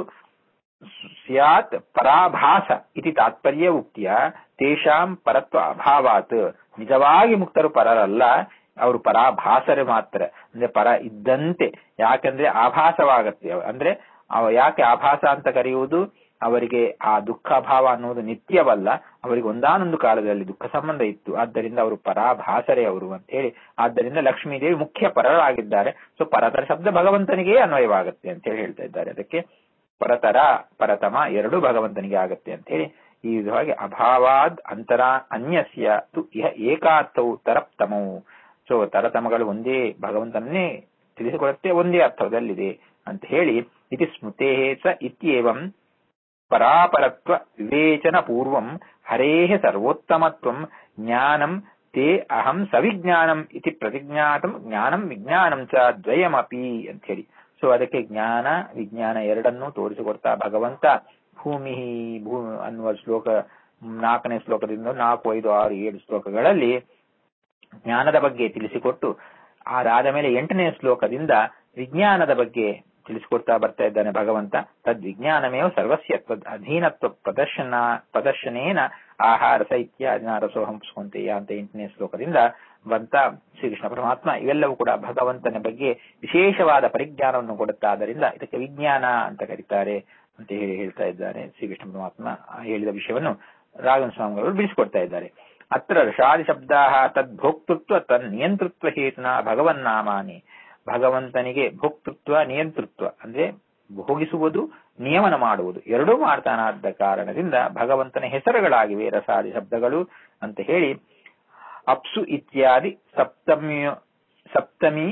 ಸ್ಯಾತ್ ಪರಾಭಾಸ ಇತಿ ತಾತ್ಪರ್ಯ ಉಕ್ತಿಯ ತೇಷಾಂ ಪರತ್ವ ಅಭಾವಾತ್ ನಿಜವಾಗಿ ಮುಕ್ತರು ಪರರಲ್ಲ ಅವರು ಪರಾಭಾಸರು ಮಾತ್ರ ಅಂದ್ರೆ ಪರ ಇದ್ದಂತೆ ಯಾಕಂದ್ರೆ ಆಭಾಸವಾಗತ್ತೆ ಅಂದ್ರೆ ಅವ ಯಾಕೆ ಆಭಾಸ ಅಂತ ಕರೆಯುವುದು ಅವರಿಗೆ ಆ ದುಃಖಭಾವ ಅನ್ನುವುದು ನಿತ್ಯವಲ್ಲ ಅವರಿಗೆ ಒಂದಾನೊಂದು ಕಾಲದಲ್ಲಿ ದುಃಖ ಸಂಬಂಧ ಇತ್ತು ಆದ್ದರಿಂದ ಅವರು ಪರಾಭಾಸರೇ ಅವರು ಅಂತ ಹೇಳಿ ಆದ್ದರಿಂದ ಲಕ್ಷ್ಮೀದೇವಿ ಮುಖ್ಯ ಪರರಾಗಿದ್ದಾರೆ ಸೊ ಪರತರ ಶಬ್ದ ಭಗವಂತನಿಗೆ ಅನ್ವಯವಾಗುತ್ತೆ ಅಂತ ಹೇಳಿ ಹೇಳ್ತಾ ಇದ್ದಾರೆ ಅದಕ್ಕೆ ಪರತರ ಪರತಮ ಎರಡೂ ಭಗವಂತನಿಗೆ ಆಗತ್ತೆ ಅಂತ ಹೇಳಿ ಈ ವಿಧವಾಗಿ ಅಭಾವಾದ್ ಅಂತರ ಅನ್ಯಸ್ಯ ತು ಇಹ ಏಕಾರ್ಥವು ತರಪ್ತಮವು ಸೊ ತರತಮಗಳು ಒಂದೇ ಭಗವಂತನನ್ನೇ ತಿಳಿಸಿಕೊಡುತ್ತೆ ಒಂದೇ ಅರ್ಥದಲ್ಲಿದೆ ಅಂತ ಹೇಳಿ ಇತಿ ಸ್ಮೃತೇ ಸ ಇತ್ಯೇವಂ ಪರಾಪರತ್ವ ವಿವೇಚನ ಪೂರ್ವಂ ಹರೇಹ ಸರ್ವೋತ್ತಮತ್ವಂ ಜ್ಞಾನಂ ತೇ ಅಹಂ ಸವಿಜ್ಞಾನಂ ಇತಿ ಪ್ರತಿಜ್ಞಾತಂ ಜ್ಞಾನಂ ವಿಜ್ಞಾನಂ ಚ ದ್ವಯಮಪಿ ಅಂತ ಹೇಳಿ ಸೊ ಅದಕ್ಕೆ ಜ್ಞಾನ ವಿಜ್ಞಾನ ಎರಡನ್ನೂ ತೋರಿಸಿಕೊಡ್ತಾ ಭಗವಂತ ಭೂಮಿ ಭೂ ಅನ್ನುವ ಶ್ಲೋಕ ನಾಲ್ಕನೇ ಶ್ಲೋಕದಿಂದ ನಾಲ್ಕು ಐದು ಆರು ಏಳು ಶ್ಲೋಕಗಳಲ್ಲಿ ಜ್ಞಾನದ ಬಗ್ಗೆ ತಿಳಿಸಿಕೊಟ್ಟು ಅದಾದ ಮೇಲೆ ಎಂಟನೇ ಶ್ಲೋಕದಿಂದ ವಿಜ್ಞಾನದ ಬಗ್ಗೆ ತಿಳಿಸಿಕೊಡ್ತಾ ಬರ್ತಾ ಇದ್ದಾನೆ ಭಗವಂತ ತದ್ವಿಜ್ಞಾನಮೇವ ಸರ್ವಸ್ಯ ತದ್ ಅಧೀನತ್ವ ಪ್ರದರ್ಶನ ಪ್ರದರ್ಶನೇನ ಆಹಾರ ಸೈತ್ಯಾದಿನ ರಸೋಹಂಸ್ಕೊಂತೆಯ ಅಂತ ಎಂಟನೇ ಶ್ಲೋಕದಿಂದ ಬಂತ ಶ್ರೀಕೃಷ್ಣ ಪರಮಾತ್ಮ ಇವೆಲ್ಲವೂ ಕೂಡ ಭಗವಂತನ ಬಗ್ಗೆ ವಿಶೇಷವಾದ ಪರಿಜ್ಞಾನವನ್ನು ಕೊಡುತ್ತಾ ಆದ್ದರಿಂದ ಇದಕ್ಕೆ ವಿಜ್ಞಾನ ಅಂತ ಕರೀತಾರೆ ಅಂತ ಹೇಳಿ ಹೇಳ್ತಾ ಇದ್ದಾರೆ ಶ್ರೀಕೃಷ್ಣ ಪರಮಾತ್ಮ ಹೇಳಿದ ವಿಷಯವನ್ನು ರಾಘವನ ಸ್ವಾಮಿಗಳು ಬಿಡಿಸಿಕೊಡ್ತಾ ಇದ್ದಾರೆ ಅತ್ರ ಋಷಾದಿ ಶಬ್ದಾ ತದ್ಭೋಕ್ತೃತ್ವ ತನ್ ನಿಯಂತೃತ್ವ ಹೇತುನ ಭಗವನ್ನಾಮಾನಿ ಭಗವಂತನಿಗೆ ಭೋಕ್ತೃತ್ವ ನಿಯಂತೃತ್ವ ಅಂದ್ರೆ ಭೋಗಿಸುವುದು ನಿಯಮನ ಮಾಡುವುದು ಎರಡೂ ಮಾಡ್ತಾನಾದ ಕಾರಣದಿಂದ ಭಗವಂತನ ಹೆಸರುಗಳಾಗಿವೆ ರಸಾದಿ ಶಬ್ದಗಳು ಅಂತ ಹೇಳಿ ಅಪ್ಸು ಇತ್ಯಾದಿ ಸಪ್ತಮ್ಯ ಸಪ್ತಮಿ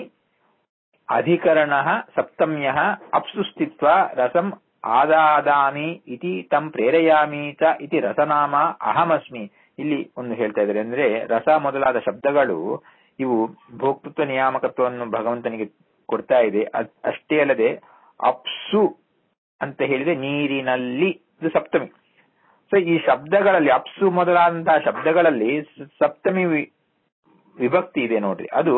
ಅಧಿಕರಣ ಸಪ್ತಮ್ಯ ಅಪ್ಸು ಸ್ಥಿತ್ವ ರಸಂ ಆದಾದಾಮಿ ಇತಿ ತಂ ಪ್ರೇರೆಯಾಮಿ ಚ ಇತಿ ರಸನಾಮ ಅಹಮಸ್ಮಿ ಇಲ್ಲಿ ಒಂದು ಹೇಳ್ತಾ ಇದ್ದಾರೆ ಅಂದ್ರೆ ರಸ ಮೊದಲಾದ ಶಬ್ದಗಳು ಇವು ಭೋಕ್ತೃತ್ವ ನಿಯಾಮಕತ್ವವನ್ನು ಭಗವಂತನಿಗೆ ಕೊಡ್ತಾ ಇದೆ ಅದ್- ಅಷ್ಟೇ ಅಲ್ಲದೆ ಅಪ್ಸು ಅಂತ ಹೇಳಿದ್ರೆ ನೀರಿನಲ್ಲಿ ಇದು ಸಪ್ತಮಿ ಸೊ ಈ ಶಬ್ದಗಳಲ್ಲಿ ಅಪ್ಸು ಮೊದಲಾದಂತಹ ಶಬ್ದಗಳಲ್ಲಿ ಸ- ಸಪ್ತಮಿ ವಿ- ವಿಭಕ್ತಿ ಇದೆ ನೋಡ್ರಿ ಅದು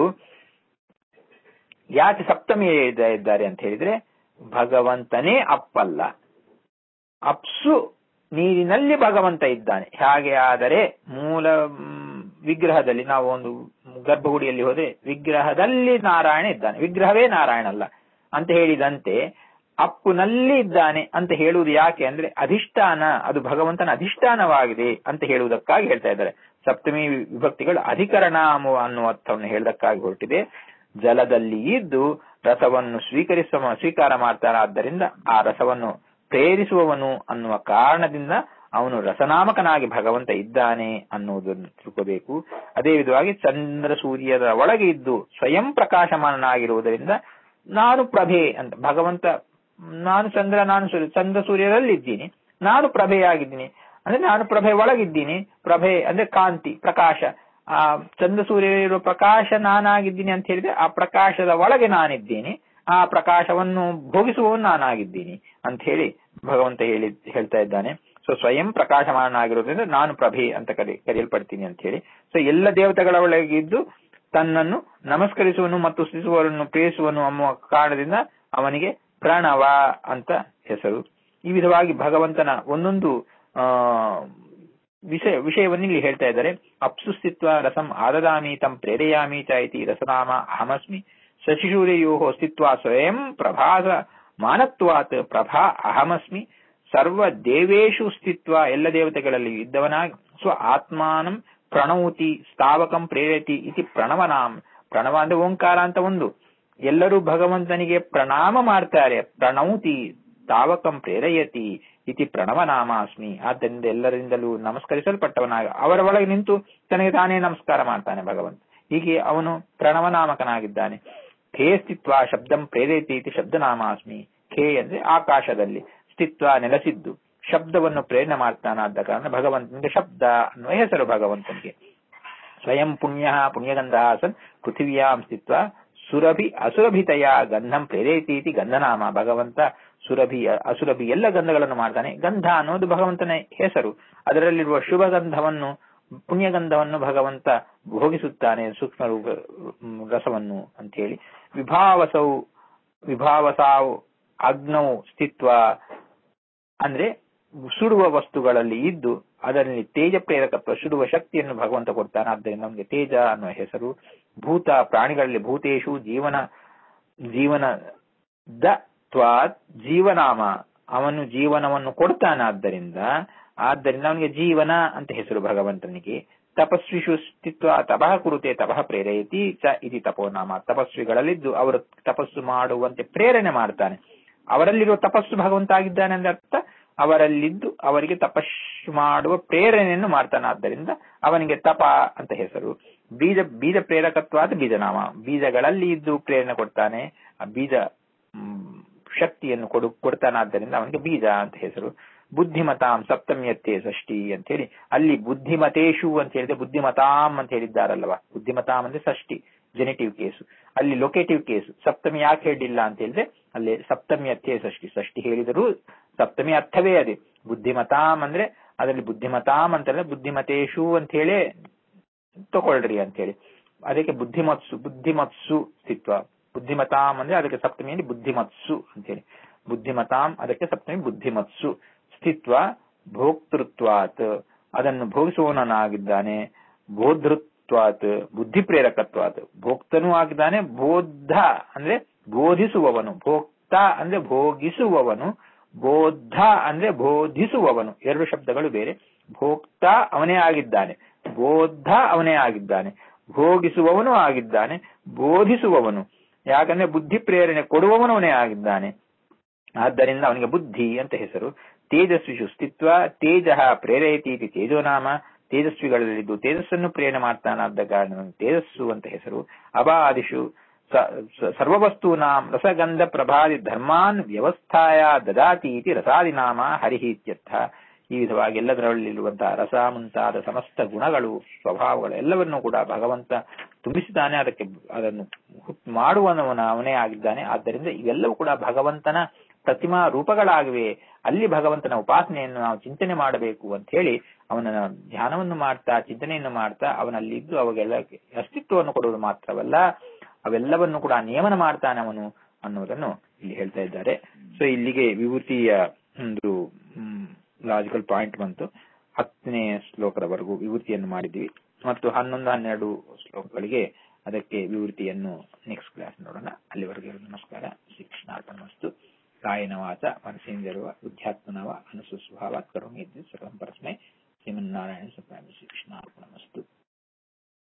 ಯಾಕೆ ಸಪ್ತಮಿ ಇದ್ದ- ಇದ್ದಾರೆ ಅಂತ ಹೇಳಿದ್ರೆ ಭಗವಂತನೇ ಅಪ್ಪಲ್ಲ ಅಪ್ಸು ನೀರಿನಲ್ಲಿ ಭಗವಂತ ಇದ್ದಾನೆ ಹಾಗೆ ಆದರೆ ಮೂಲ ಮ್, ವಿಗ್ರಹದಲ್ಲಿ ನಾವು ಒಂದು ಗರ್ಭಗುಡಿಯಲ್ಲಿ ಹೋದ್ರೆ ವಿಗ್ರಹದಲ್ಲಿ ನಾರಾಯಣ ಇದ್ದಾನೆ ವಿಗ್ರಹವೇ ನಾರಾಯಣ ಅಲ್ಲ ಅಂತ ಹೇಳಿದಂತೆ ಅಪ್ಪುನಲ್ಲಿ ಇದ್ದಾನೆ ಅಂತ ಹೇಳುವುದು ಯಾಕೆ ಅಂದ್ರೆ ಅಧಿಷ್ಠಾನ ಅದು ಭಗವಂತನ ಅಧಿಷ್ಠಾನವಾಗಿದೆ ಅಂತ ಹೇಳುವುದಕ್ಕಾಗಿ ಹೇಳ್ತಾ ಇದ್ದಾರೆ ಸಪ್ತಮಿ ವಿಭಕ್ತಿಗಳು ಅಧಿಕರಣ ಅನ್ನುವ ಅರ್ಥವನ್ನು ಹೇಳದಕ್ಕಾಗಿ ಹೊರಟಿದೆ ಜಲದಲ್ಲಿ ಇದ್ದು ರಸವನ್ನು ಸ್ವೀಕರಿಸುವ ಸ್ವೀಕಾರ ಮಾಡ್ತಾನೆ ಆದ್ದರಿಂದ ಆ ರಸವನ್ನು ಪ್ರೇರಿಸುವವನು ಅನ್ನುವ ಕಾರಣದಿಂದ ಅವನು ರಸನಾಮಕನಾಗಿ ಭಗವಂತ ಇದ್ದಾನೆ ಅನ್ನುವುದನ್ನು ತಿಳ್ಕೋಬೇಕು ಅದೇ ವಿಧವಾಗಿ ಚಂದ್ರ ಸೂರ್ಯರ ಒಳಗೆ ಇದ್ದು ಸ್ವಯಂ ಪ್ರಕಾಶಮಾನನಾಗಿರುವುದರಿಂದ ನಾನು ಪ್ರಭೆ ಅಂತ ಭಗವಂತ ನಾನು ಚಂದ್ರ ನಾನು ಸೂರ್ಯ ಚಂದ್ರ ಸೂರ್ಯರಲ್ಲಿ ಇದ್ದೀನಿ ನಾನು ಪ್ರಭೆಯಾಗಿದ್ದೀನಿ ಅಂದ್ರೆ ನಾನು ಪ್ರಭೆ ಒಳಗಿದ್ದೀನಿ ಪ್ರಭೆ ಅಂದ್ರೆ ಕಾಂತಿ ಪ್ರಕಾಶ ಆ ಚಂದ್ರ ಸೂರ್ಯ ಇರುವ ಪ್ರಕಾಶ ನಾನಾಗಿದ್ದೀನಿ ಅಂತ ಹೇಳಿದ್ರೆ ಆ ಪ್ರಕಾಶದ ಒಳಗೆ ನಾನಿದ್ದೀನಿ ಆ ಪ್ರಕಾಶವನ್ನು ಭೋಗಿಸುವವನು ನಾನಾಗಿದ್ದೀನಿ ಅಂತ ಹೇಳಿ ಭಗವಂತ ಹೇಳಿ ಹೇಳ್ತಾ ಇದ್ದಾನೆ ಸೊ ಸ್ವಯಂ ಪ್ರಕಾಶಮಾನನಾಗಿರೋದ್ರಿಂದ ನಾನು ಪ್ರಭೆ ಅಂತ ಕರೆ ಕರೆಯಲ್ಪಡ್ತೀನಿ ಅಂತ ಹೇಳಿ ಸೊ ಎಲ್ಲ ದೇವತೆಗಳ ಒಳಗಿದ್ದು ತನ್ನನ್ನು ನಮಸ್ಕರಿಸುವನು ಮತ್ತು ಸ್ತುತಿಸುವವರನ್ನು ಪ್ರೇಯಿಸುವನು ಅನ್ನುವ ಕಾರಣದಿಂದ ಅವನಿಗೆ ಪ್ರಣವ ಅಂತ ಹೆಸರು ಈ ವಿಧವಾಗಿ ಭಗವಂತನ ಒಂದೊಂದು ಆ ವಿಷಯ ವಿಷಯವನ್ನು ಇಲ್ಲಿ ಹೇಳ್ತಾ ಇದ್ದಾರೆ ಅಪ್ಸುಸ್ಥಿತ್ವ ರಸಂ ಆದದಾಮಿ ತಂ ಪ್ರೇರೆಯಾಮಿ ಚ ಇತಿ ರಸನಾಮ ಅಹಮಸ್ಮಿ ಶಶಿಶೂರ್ಯೋ ಸ್ಥಿತ್ವ ಸ್ವಯಂ ಪ್ರಭಾಸ ಮಾನತ್ವಾತ್ ಪ್ರಭಾ ಅಹಮಸ್ಮಿ ಸರ್ವ ದೇವೇಶು ಸ್ಥಿತ್ವ ಎಲ್ಲ ದೇವತೆಗಳಲ್ಲಿ ಇದ್ದವನಾಗಿ ಸ್ವ ಆತ್ಮಾನಂ ಪ್ರಣೌತಿ ಸ್ಥಾವಕಂ ಪ್ರೇರತಿ ಇತಿ ಪ್ರಣವನಾಂ ಪ್ರಣವ ಅಂದ್ರೆ ಓಂಕಾರ ಅಂತ ಒಂದು ಎಲ್ಲರೂ ಭಗವಂತನಿಗೆ ಪ್ರಣಾಮ ಮಾಡ್ತಾರೆ ಪ್ರಣೌತಿ ತಾವಕಂ ಪ್ರೇರಯತಿ ಇತಿ ಪ್ರಣವನಾಮ ಅಸ್ಮಿ ಆದ್ದರಿಂದ ಎಲ್ಲರಿಂದಲೂ ನಮಸ್ಕರಿಸಲ್ಪಟ್ಟವನಾಗ ಅವರ ಒಳಗೆ ನಿಂತು ತನಗೆ ತಾನೇ ನಮಸ್ಕಾರ ಮಾಡ್ತಾನೆ ಭಗವಂತ ಹೀಗೆ ಅವನು ಪ್ರಣವನಾಮಕನಾಗಿದ್ದಾನೆ ಖೇ ಸ್ಥಿತ್ವ ಶಬ್ದಂ ಪ್ರೇರಯತಿ ಇತಿ ಶಬ್ದನಾಮ ಅಸ್ಮಿ ಖೇ ಅಂದ್ರೆ ಆಕಾಶದಲ್ಲಿ ಸ್ಥಿತ್ವ ನೆಲೆಸಿದ್ದು ಶಬ್ದವನ್ನು ಪ್ರೇರಣೆ ಮಾಡ್ತಾನಾದ ಕಾರಣ ಭಗವಂತನಿಗೆ ಶಬ್ದ ಅನ್ನುವ ಹೆಸರು ಭಗವಂತನಿಗೆ ಸ್ವಯಂ ಪುಣ್ಯ ಪುಣ್ಯಗಂಧ ಸನ್ ಪೃಥಿವ್ಯಾಂ ಸ್ಥಿತ್ವ ಸುರಭಿ ಅಸುರಭಿತಯ ಗಂಧಂ ಪ್ರೇರೇತಿ ಇತಿ ಗಂಧನಾಮ ಭಗವಂತ ಸುರಭಿ ಅಸುರಭಿ ಎಲ್ಲ ಗಂಧಗಳನ್ನು ಮಾಡ್ತಾನೆ ಗಂಧ ಅನ್ನೋದು ಭಗವಂತನ ಹೆಸರು ಅದರಲ್ಲಿರುವ ಶುಭ ಗಂಧವನ್ನು ಪುಣ್ಯಗಂಧವನ್ನು ಭಗವಂತ ಭೋಗಿಸುತ್ತಾನೆ ಸೂಕ್ಷ್ಮ ರೂಪ ರಸವನ್ನು ಅಂತ ಹೇಳಿ ವಿಭಾವಸೌ ವಿಭಾವಸಾವ್ ಅಗ್ನೌ ಸ್ಥಿತ್ವ ಅಂದ್ರೆ ಸುಡುವ ವಸ್ತುಗಳಲ್ಲಿ ಇದ್ದು ಅದರಲ್ಲಿ ತೇಜ ಪ್ರೇರಕತ್ವ ಸುಡುವ ಶಕ್ತಿಯನ್ನು ಭಗವಂತ ಕೊಡ್ತಾನೆ ಆದ್ದರಿಂದ ನಮಗೆ ತೇಜ ಅನ್ನುವ ಹೆಸರು ಭೂತ ಪ್ರಾಣಿಗಳಲ್ಲಿ ಭೂತೇಶು ಜೀವನ ಜೀವನ ದ ತ್ವಾತ್ ಜೀವನಾಮ ಅವನು ಜೀವನವನ್ನು ಕೊಡ್ತಾನಾದ್ದರಿಂದ ಆದ್ದರಿಂದ ಅವನಿಗೆ ಜೀವನ ಅಂತ ಹೆಸರು ಭಗವಂತನಿಗೆ ತಪಸ್ವಿಷು ಸ್ಥಿತ್ವ ತಪಃ ಕುರುತೆ ತಪಃ ಪ್ರೇರಯತಿ ಚ ಇತಿ ತಪೋನಾಮ ತಪಸ್ವಿಗಳಲ್ಲಿದ್ದು ಅವರು ತಪಸ್ಸು ಮಾಡುವಂತೆ ಪ್ರೇರಣೆ ಮಾಡ್ತಾನೆ ಅವರಲ್ಲಿರುವ ತಪಸ್ಸು ಭಗವಂತ ಆಗಿದ್ದಾನೆ ಅಂದ್ರೆ ಅರ್ಥ ಅವರಲ್ಲಿದ್ದು ಅವರಿಗೆ ತಪಸ್ಸು ಮಾಡುವ ಪ್ರೇರಣೆಯನ್ನು ಮಾಡ್ತಾನೆ ಆದ್ದರಿಂದ ಅವನಿಗೆ ತಪ ಅಂತ ಹೆಸರು ಬೀಜ ಬೀಜ ಪ್ರೇರಕತ್ವಾದ ಬೀಜನಾಮ ಬೀಜಗಳಲ್ಲಿ ಇದ್ದು ಪ್ರೇರಣೆ ಕೊಡ್ತಾನೆ ಆ ಬೀಜ ಶಕ್ತಿಯನ್ನು ಕೊಡು ಕೊಡ್ತಾನಾದ್ದರಿಂದ ಅವನಿಗೆ ಬೀಜ ಅಂತ ಹೆಸರು ಬುದ್ಧಿಮತಾಂ ಸಪ್ತಮ್ಯತ್ತೆ ಷಷ್ಠಿ ಅಂತ ಹೇಳಿ ಅಲ್ಲಿ ಬುದ್ಧಿಮತೇಶು ಅಂತ ಹೇಳಿದ್ರೆ ಬುದ್ಧಿಮತಾಂ ಅಂತ ಹೇಳಿದ್ದಾರಲ್ವಾ ಬುದ್ಧಿಮತಾಂ ಅಂದ್ರೆ ಷಷ್ಠಿ ಜೆನೆಟಿವ್ ಕೇಸು ಅಲ್ಲಿ ಲೊಕೇಟಿವ್ ಕೇಸು ಸಪ್ತಮಿ ಯಾಕೆ ಹೇಳಿಲ್ಲ ಅಂತ ಹೇಳಿದ್ರೆ ಅಲ್ಲಿ ಸಪ್ತಮಿ ಅರ್ಥೇ ಷಷ್ಠಿ ಷಷ್ಠಿ ಹೇಳಿದರೂ ಸಪ್ತಮಿ ಅರ್ಥವೇ ಅದೇ ಬುದ್ಧಿಮತಾಂ ಅಂದ್ರೆ ಅದರಲ್ಲಿ ಬುದ್ಧಿಮತಾಂ ಅಂತಂದ್ರೆ ಬುದ್ಧಿಮತೇಶು ಅಂತ ಹೇಳಿ ತಗೊಳ್ರಿ ಅಂತ ಹೇಳಿ ಅದಕ್ಕೆ ಬುದ್ಧಿಮತ್ಸು ಬುದ್ಧಿಮತ್ಸು ಸ್ಥಿತ್ವ ಬುದ್ಧಿಮತಾಂ ಅಂದ್ರೆ ಅದಕ್ಕೆ ಸಪ್ತಮಿಯಲ್ಲಿ ಬುದ್ಧಿಮತ್ಸು ಅಂತ ಹೇಳಿ ಬುದ್ಧಿಮತಾಂ ಅದಕ್ಕೆ ಸಪ್ತಮಿ ಬುದ್ಧಿಮತ್ಸು ಸ್ಥಿತ್ವ ಭೋಕ್ತೃತ್ವಾತ್ ಅದನ್ನು ಭೋಗಿಸುವವನಾಗಿದ್ದಾನೆ ಬೋಧೃತ್ವಾತ್ ಬುದ್ಧಿ ಪ್ರೇರಕತ್ವಾತ್ ಭೋಕ್ತನೂ ಆಗಿದ್ದಾನೆ ಬೋಧ ಅಂದ್ರೆ ಬೋಧಿಸುವವನು ಭೋಕ್ತ ಅಂದ್ರೆ ಭೋಗಿಸುವವನು ಬೋಧ ಅಂದ್ರೆ ಬೋಧಿಸುವವನು ಎರಡು ಶಬ್ದಗಳು ಬೇರೆ ಭೋಕ್ತ ಅವನೇ ಆಗಿದ್ದಾನೆ ಬೋಧ ಅವನೇ ಆಗಿದ್ದಾನೆ ಭೋಗಿಸುವವನು ಆಗಿದ್ದಾನೆ ಬೋಧಿಸುವವನು ಯಾಕಂದ್ರೆ ಬುದ್ಧಿ ಪ್ರೇರಣೆ ಕೊಡುವವನು ಅವನೇ ಆಗಿದ್ದಾನೆ ಆದ್ದರಿಂದ ಅವನಿಗೆ ಬುದ್ಧಿ ಅಂತ ಹೆಸರು ತೇಜಸ್ವಿಷು ಸ್ಥಿತ್ವ ತೇಜ ಪ್ರೇರಯತಿ ಇತಿ ತೇಜೋನಾಮ ತೇಜಸ್ವಿಗಳಲ್ಲಿದ್ದು ತೇಜಸ್ಸನ್ನು ಪ್ರೇರಣೆ ಮಾಡ್ತಾನಾದ ಕಾರಣ ತೇಜಸ್ಸು ಅಂತ ಹೆಸರು ಅಬಾದಿಷು ಸರ್ವವಸ್ತೂನಾಂ ರಸಗಂಧ ಪ್ರಭಾದಿ ಧರ್ಮಾನ್ ವ್ಯವಸ್ಥಾಯ ದದಾತಿ ಇತಿ ರಸಾದಿನಾಮ ಹರಿಹಿ ಇತ್ಯರ್ಥ ಈ ವಿಧವಾಗಿ ಎಲ್ಲದರಲ್ಲಿರುವಂತಹ ರಸ ಮುಂತಾದ ಸಮಸ್ತ ಗುಣಗಳು ಸ್ವಭಾವಗಳು ಎಲ್ಲವನ್ನೂ ಕೂಡ ಭಗವಂತ ತುಂಬಿಸಿದ್ದಾನೆ ಅದಕ್ಕೆ ಅದನ್ನು ಮಾಡುವವನ ಅವನೇ ಆಗಿದ್ದಾನೆ ಆದ್ದರಿಂದ ಇವೆಲ್ಲವೂ ಕೂಡ ಭಗವಂತನ ಪ್ರತಿಮಾ ರೂಪಗಳಾಗಿವೆ ಅಲ್ಲಿ ಭಗವಂತನ ಉಪಾಸನೆಯನ್ನು ನಾವು ಚಿಂತನೆ ಮಾಡಬೇಕು ಅಂತ ಹೇಳಿ ಅವನ ಧ್ಯಾನವನ್ನು ಮಾಡ್ತಾ ಚಿಂತನೆಯನ್ನು ಮಾಡ್ತಾ ಅವನಲ್ಲಿದ್ದು ಅವಾಗೆಲ್ಲ ಅಸ್ತಿತ್ವವನ್ನು ಕೊಡುವುದು ಮಾತ್ರವಲ್ಲ ಅವೆಲ್ಲವನ್ನು ಕೂಡ ನಿಯಮನ ಮಾಡ್ತಾನೆ ಅವನು ಅನ್ನೋದನ್ನು ಇಲ್ಲಿ ಹೇಳ್ತಾ ಇದ್ದಾರೆ ಸೊ ಇಲ್ಲಿಗೆ ವಿಭೂತಿಯ ಒಂದು ಲಾಜಿಕಲ್ ಪಾಯಿಂಟ್ ಬಂತು ಹತ್ತನೇ ಶ್ಲೋಕದವರೆಗೂ ವಿಭೂತಿಯನ್ನು ಮಾಡಿದ್ವಿ ಮತ್ತು ಹನ್ನೊಂದು ಹನ್ನೆರಡು ಶ್ಲೋಕಗಳಿಗೆ ಅದಕ್ಕೆ ವಿವೃತಿಯನ್ನು ನೆಕ್ಸ್ಟ್ ಕ್ಲಾಸ್ ನೋಡೋಣ ಅಲ್ಲಿವರೆಗೆ ನಮಸ್ಕಾರ ಶ್ರೀಕೃಷ್ಣಾರ್ಪಣಮಸ್ತು ಕಾಯನ ವಾಚ ಮನಸೇಂದ್ರಿಯವ ಬುದ್ಧ್ಯಾತ್ಮನವ ಅನುಸುಸ್ವಭಾವ ಕರೋಮಿ ಸರ್ವಂ ಪರಸ್ಮೈ ಶ್ರೀಮನ್ನಾರಾಯಣ ಸುಬ್ರಹ್ಮಣ್ಯ ಶ್ರೀಕೃಷ್ಣಾರ್ಪಣಮಸ್ತು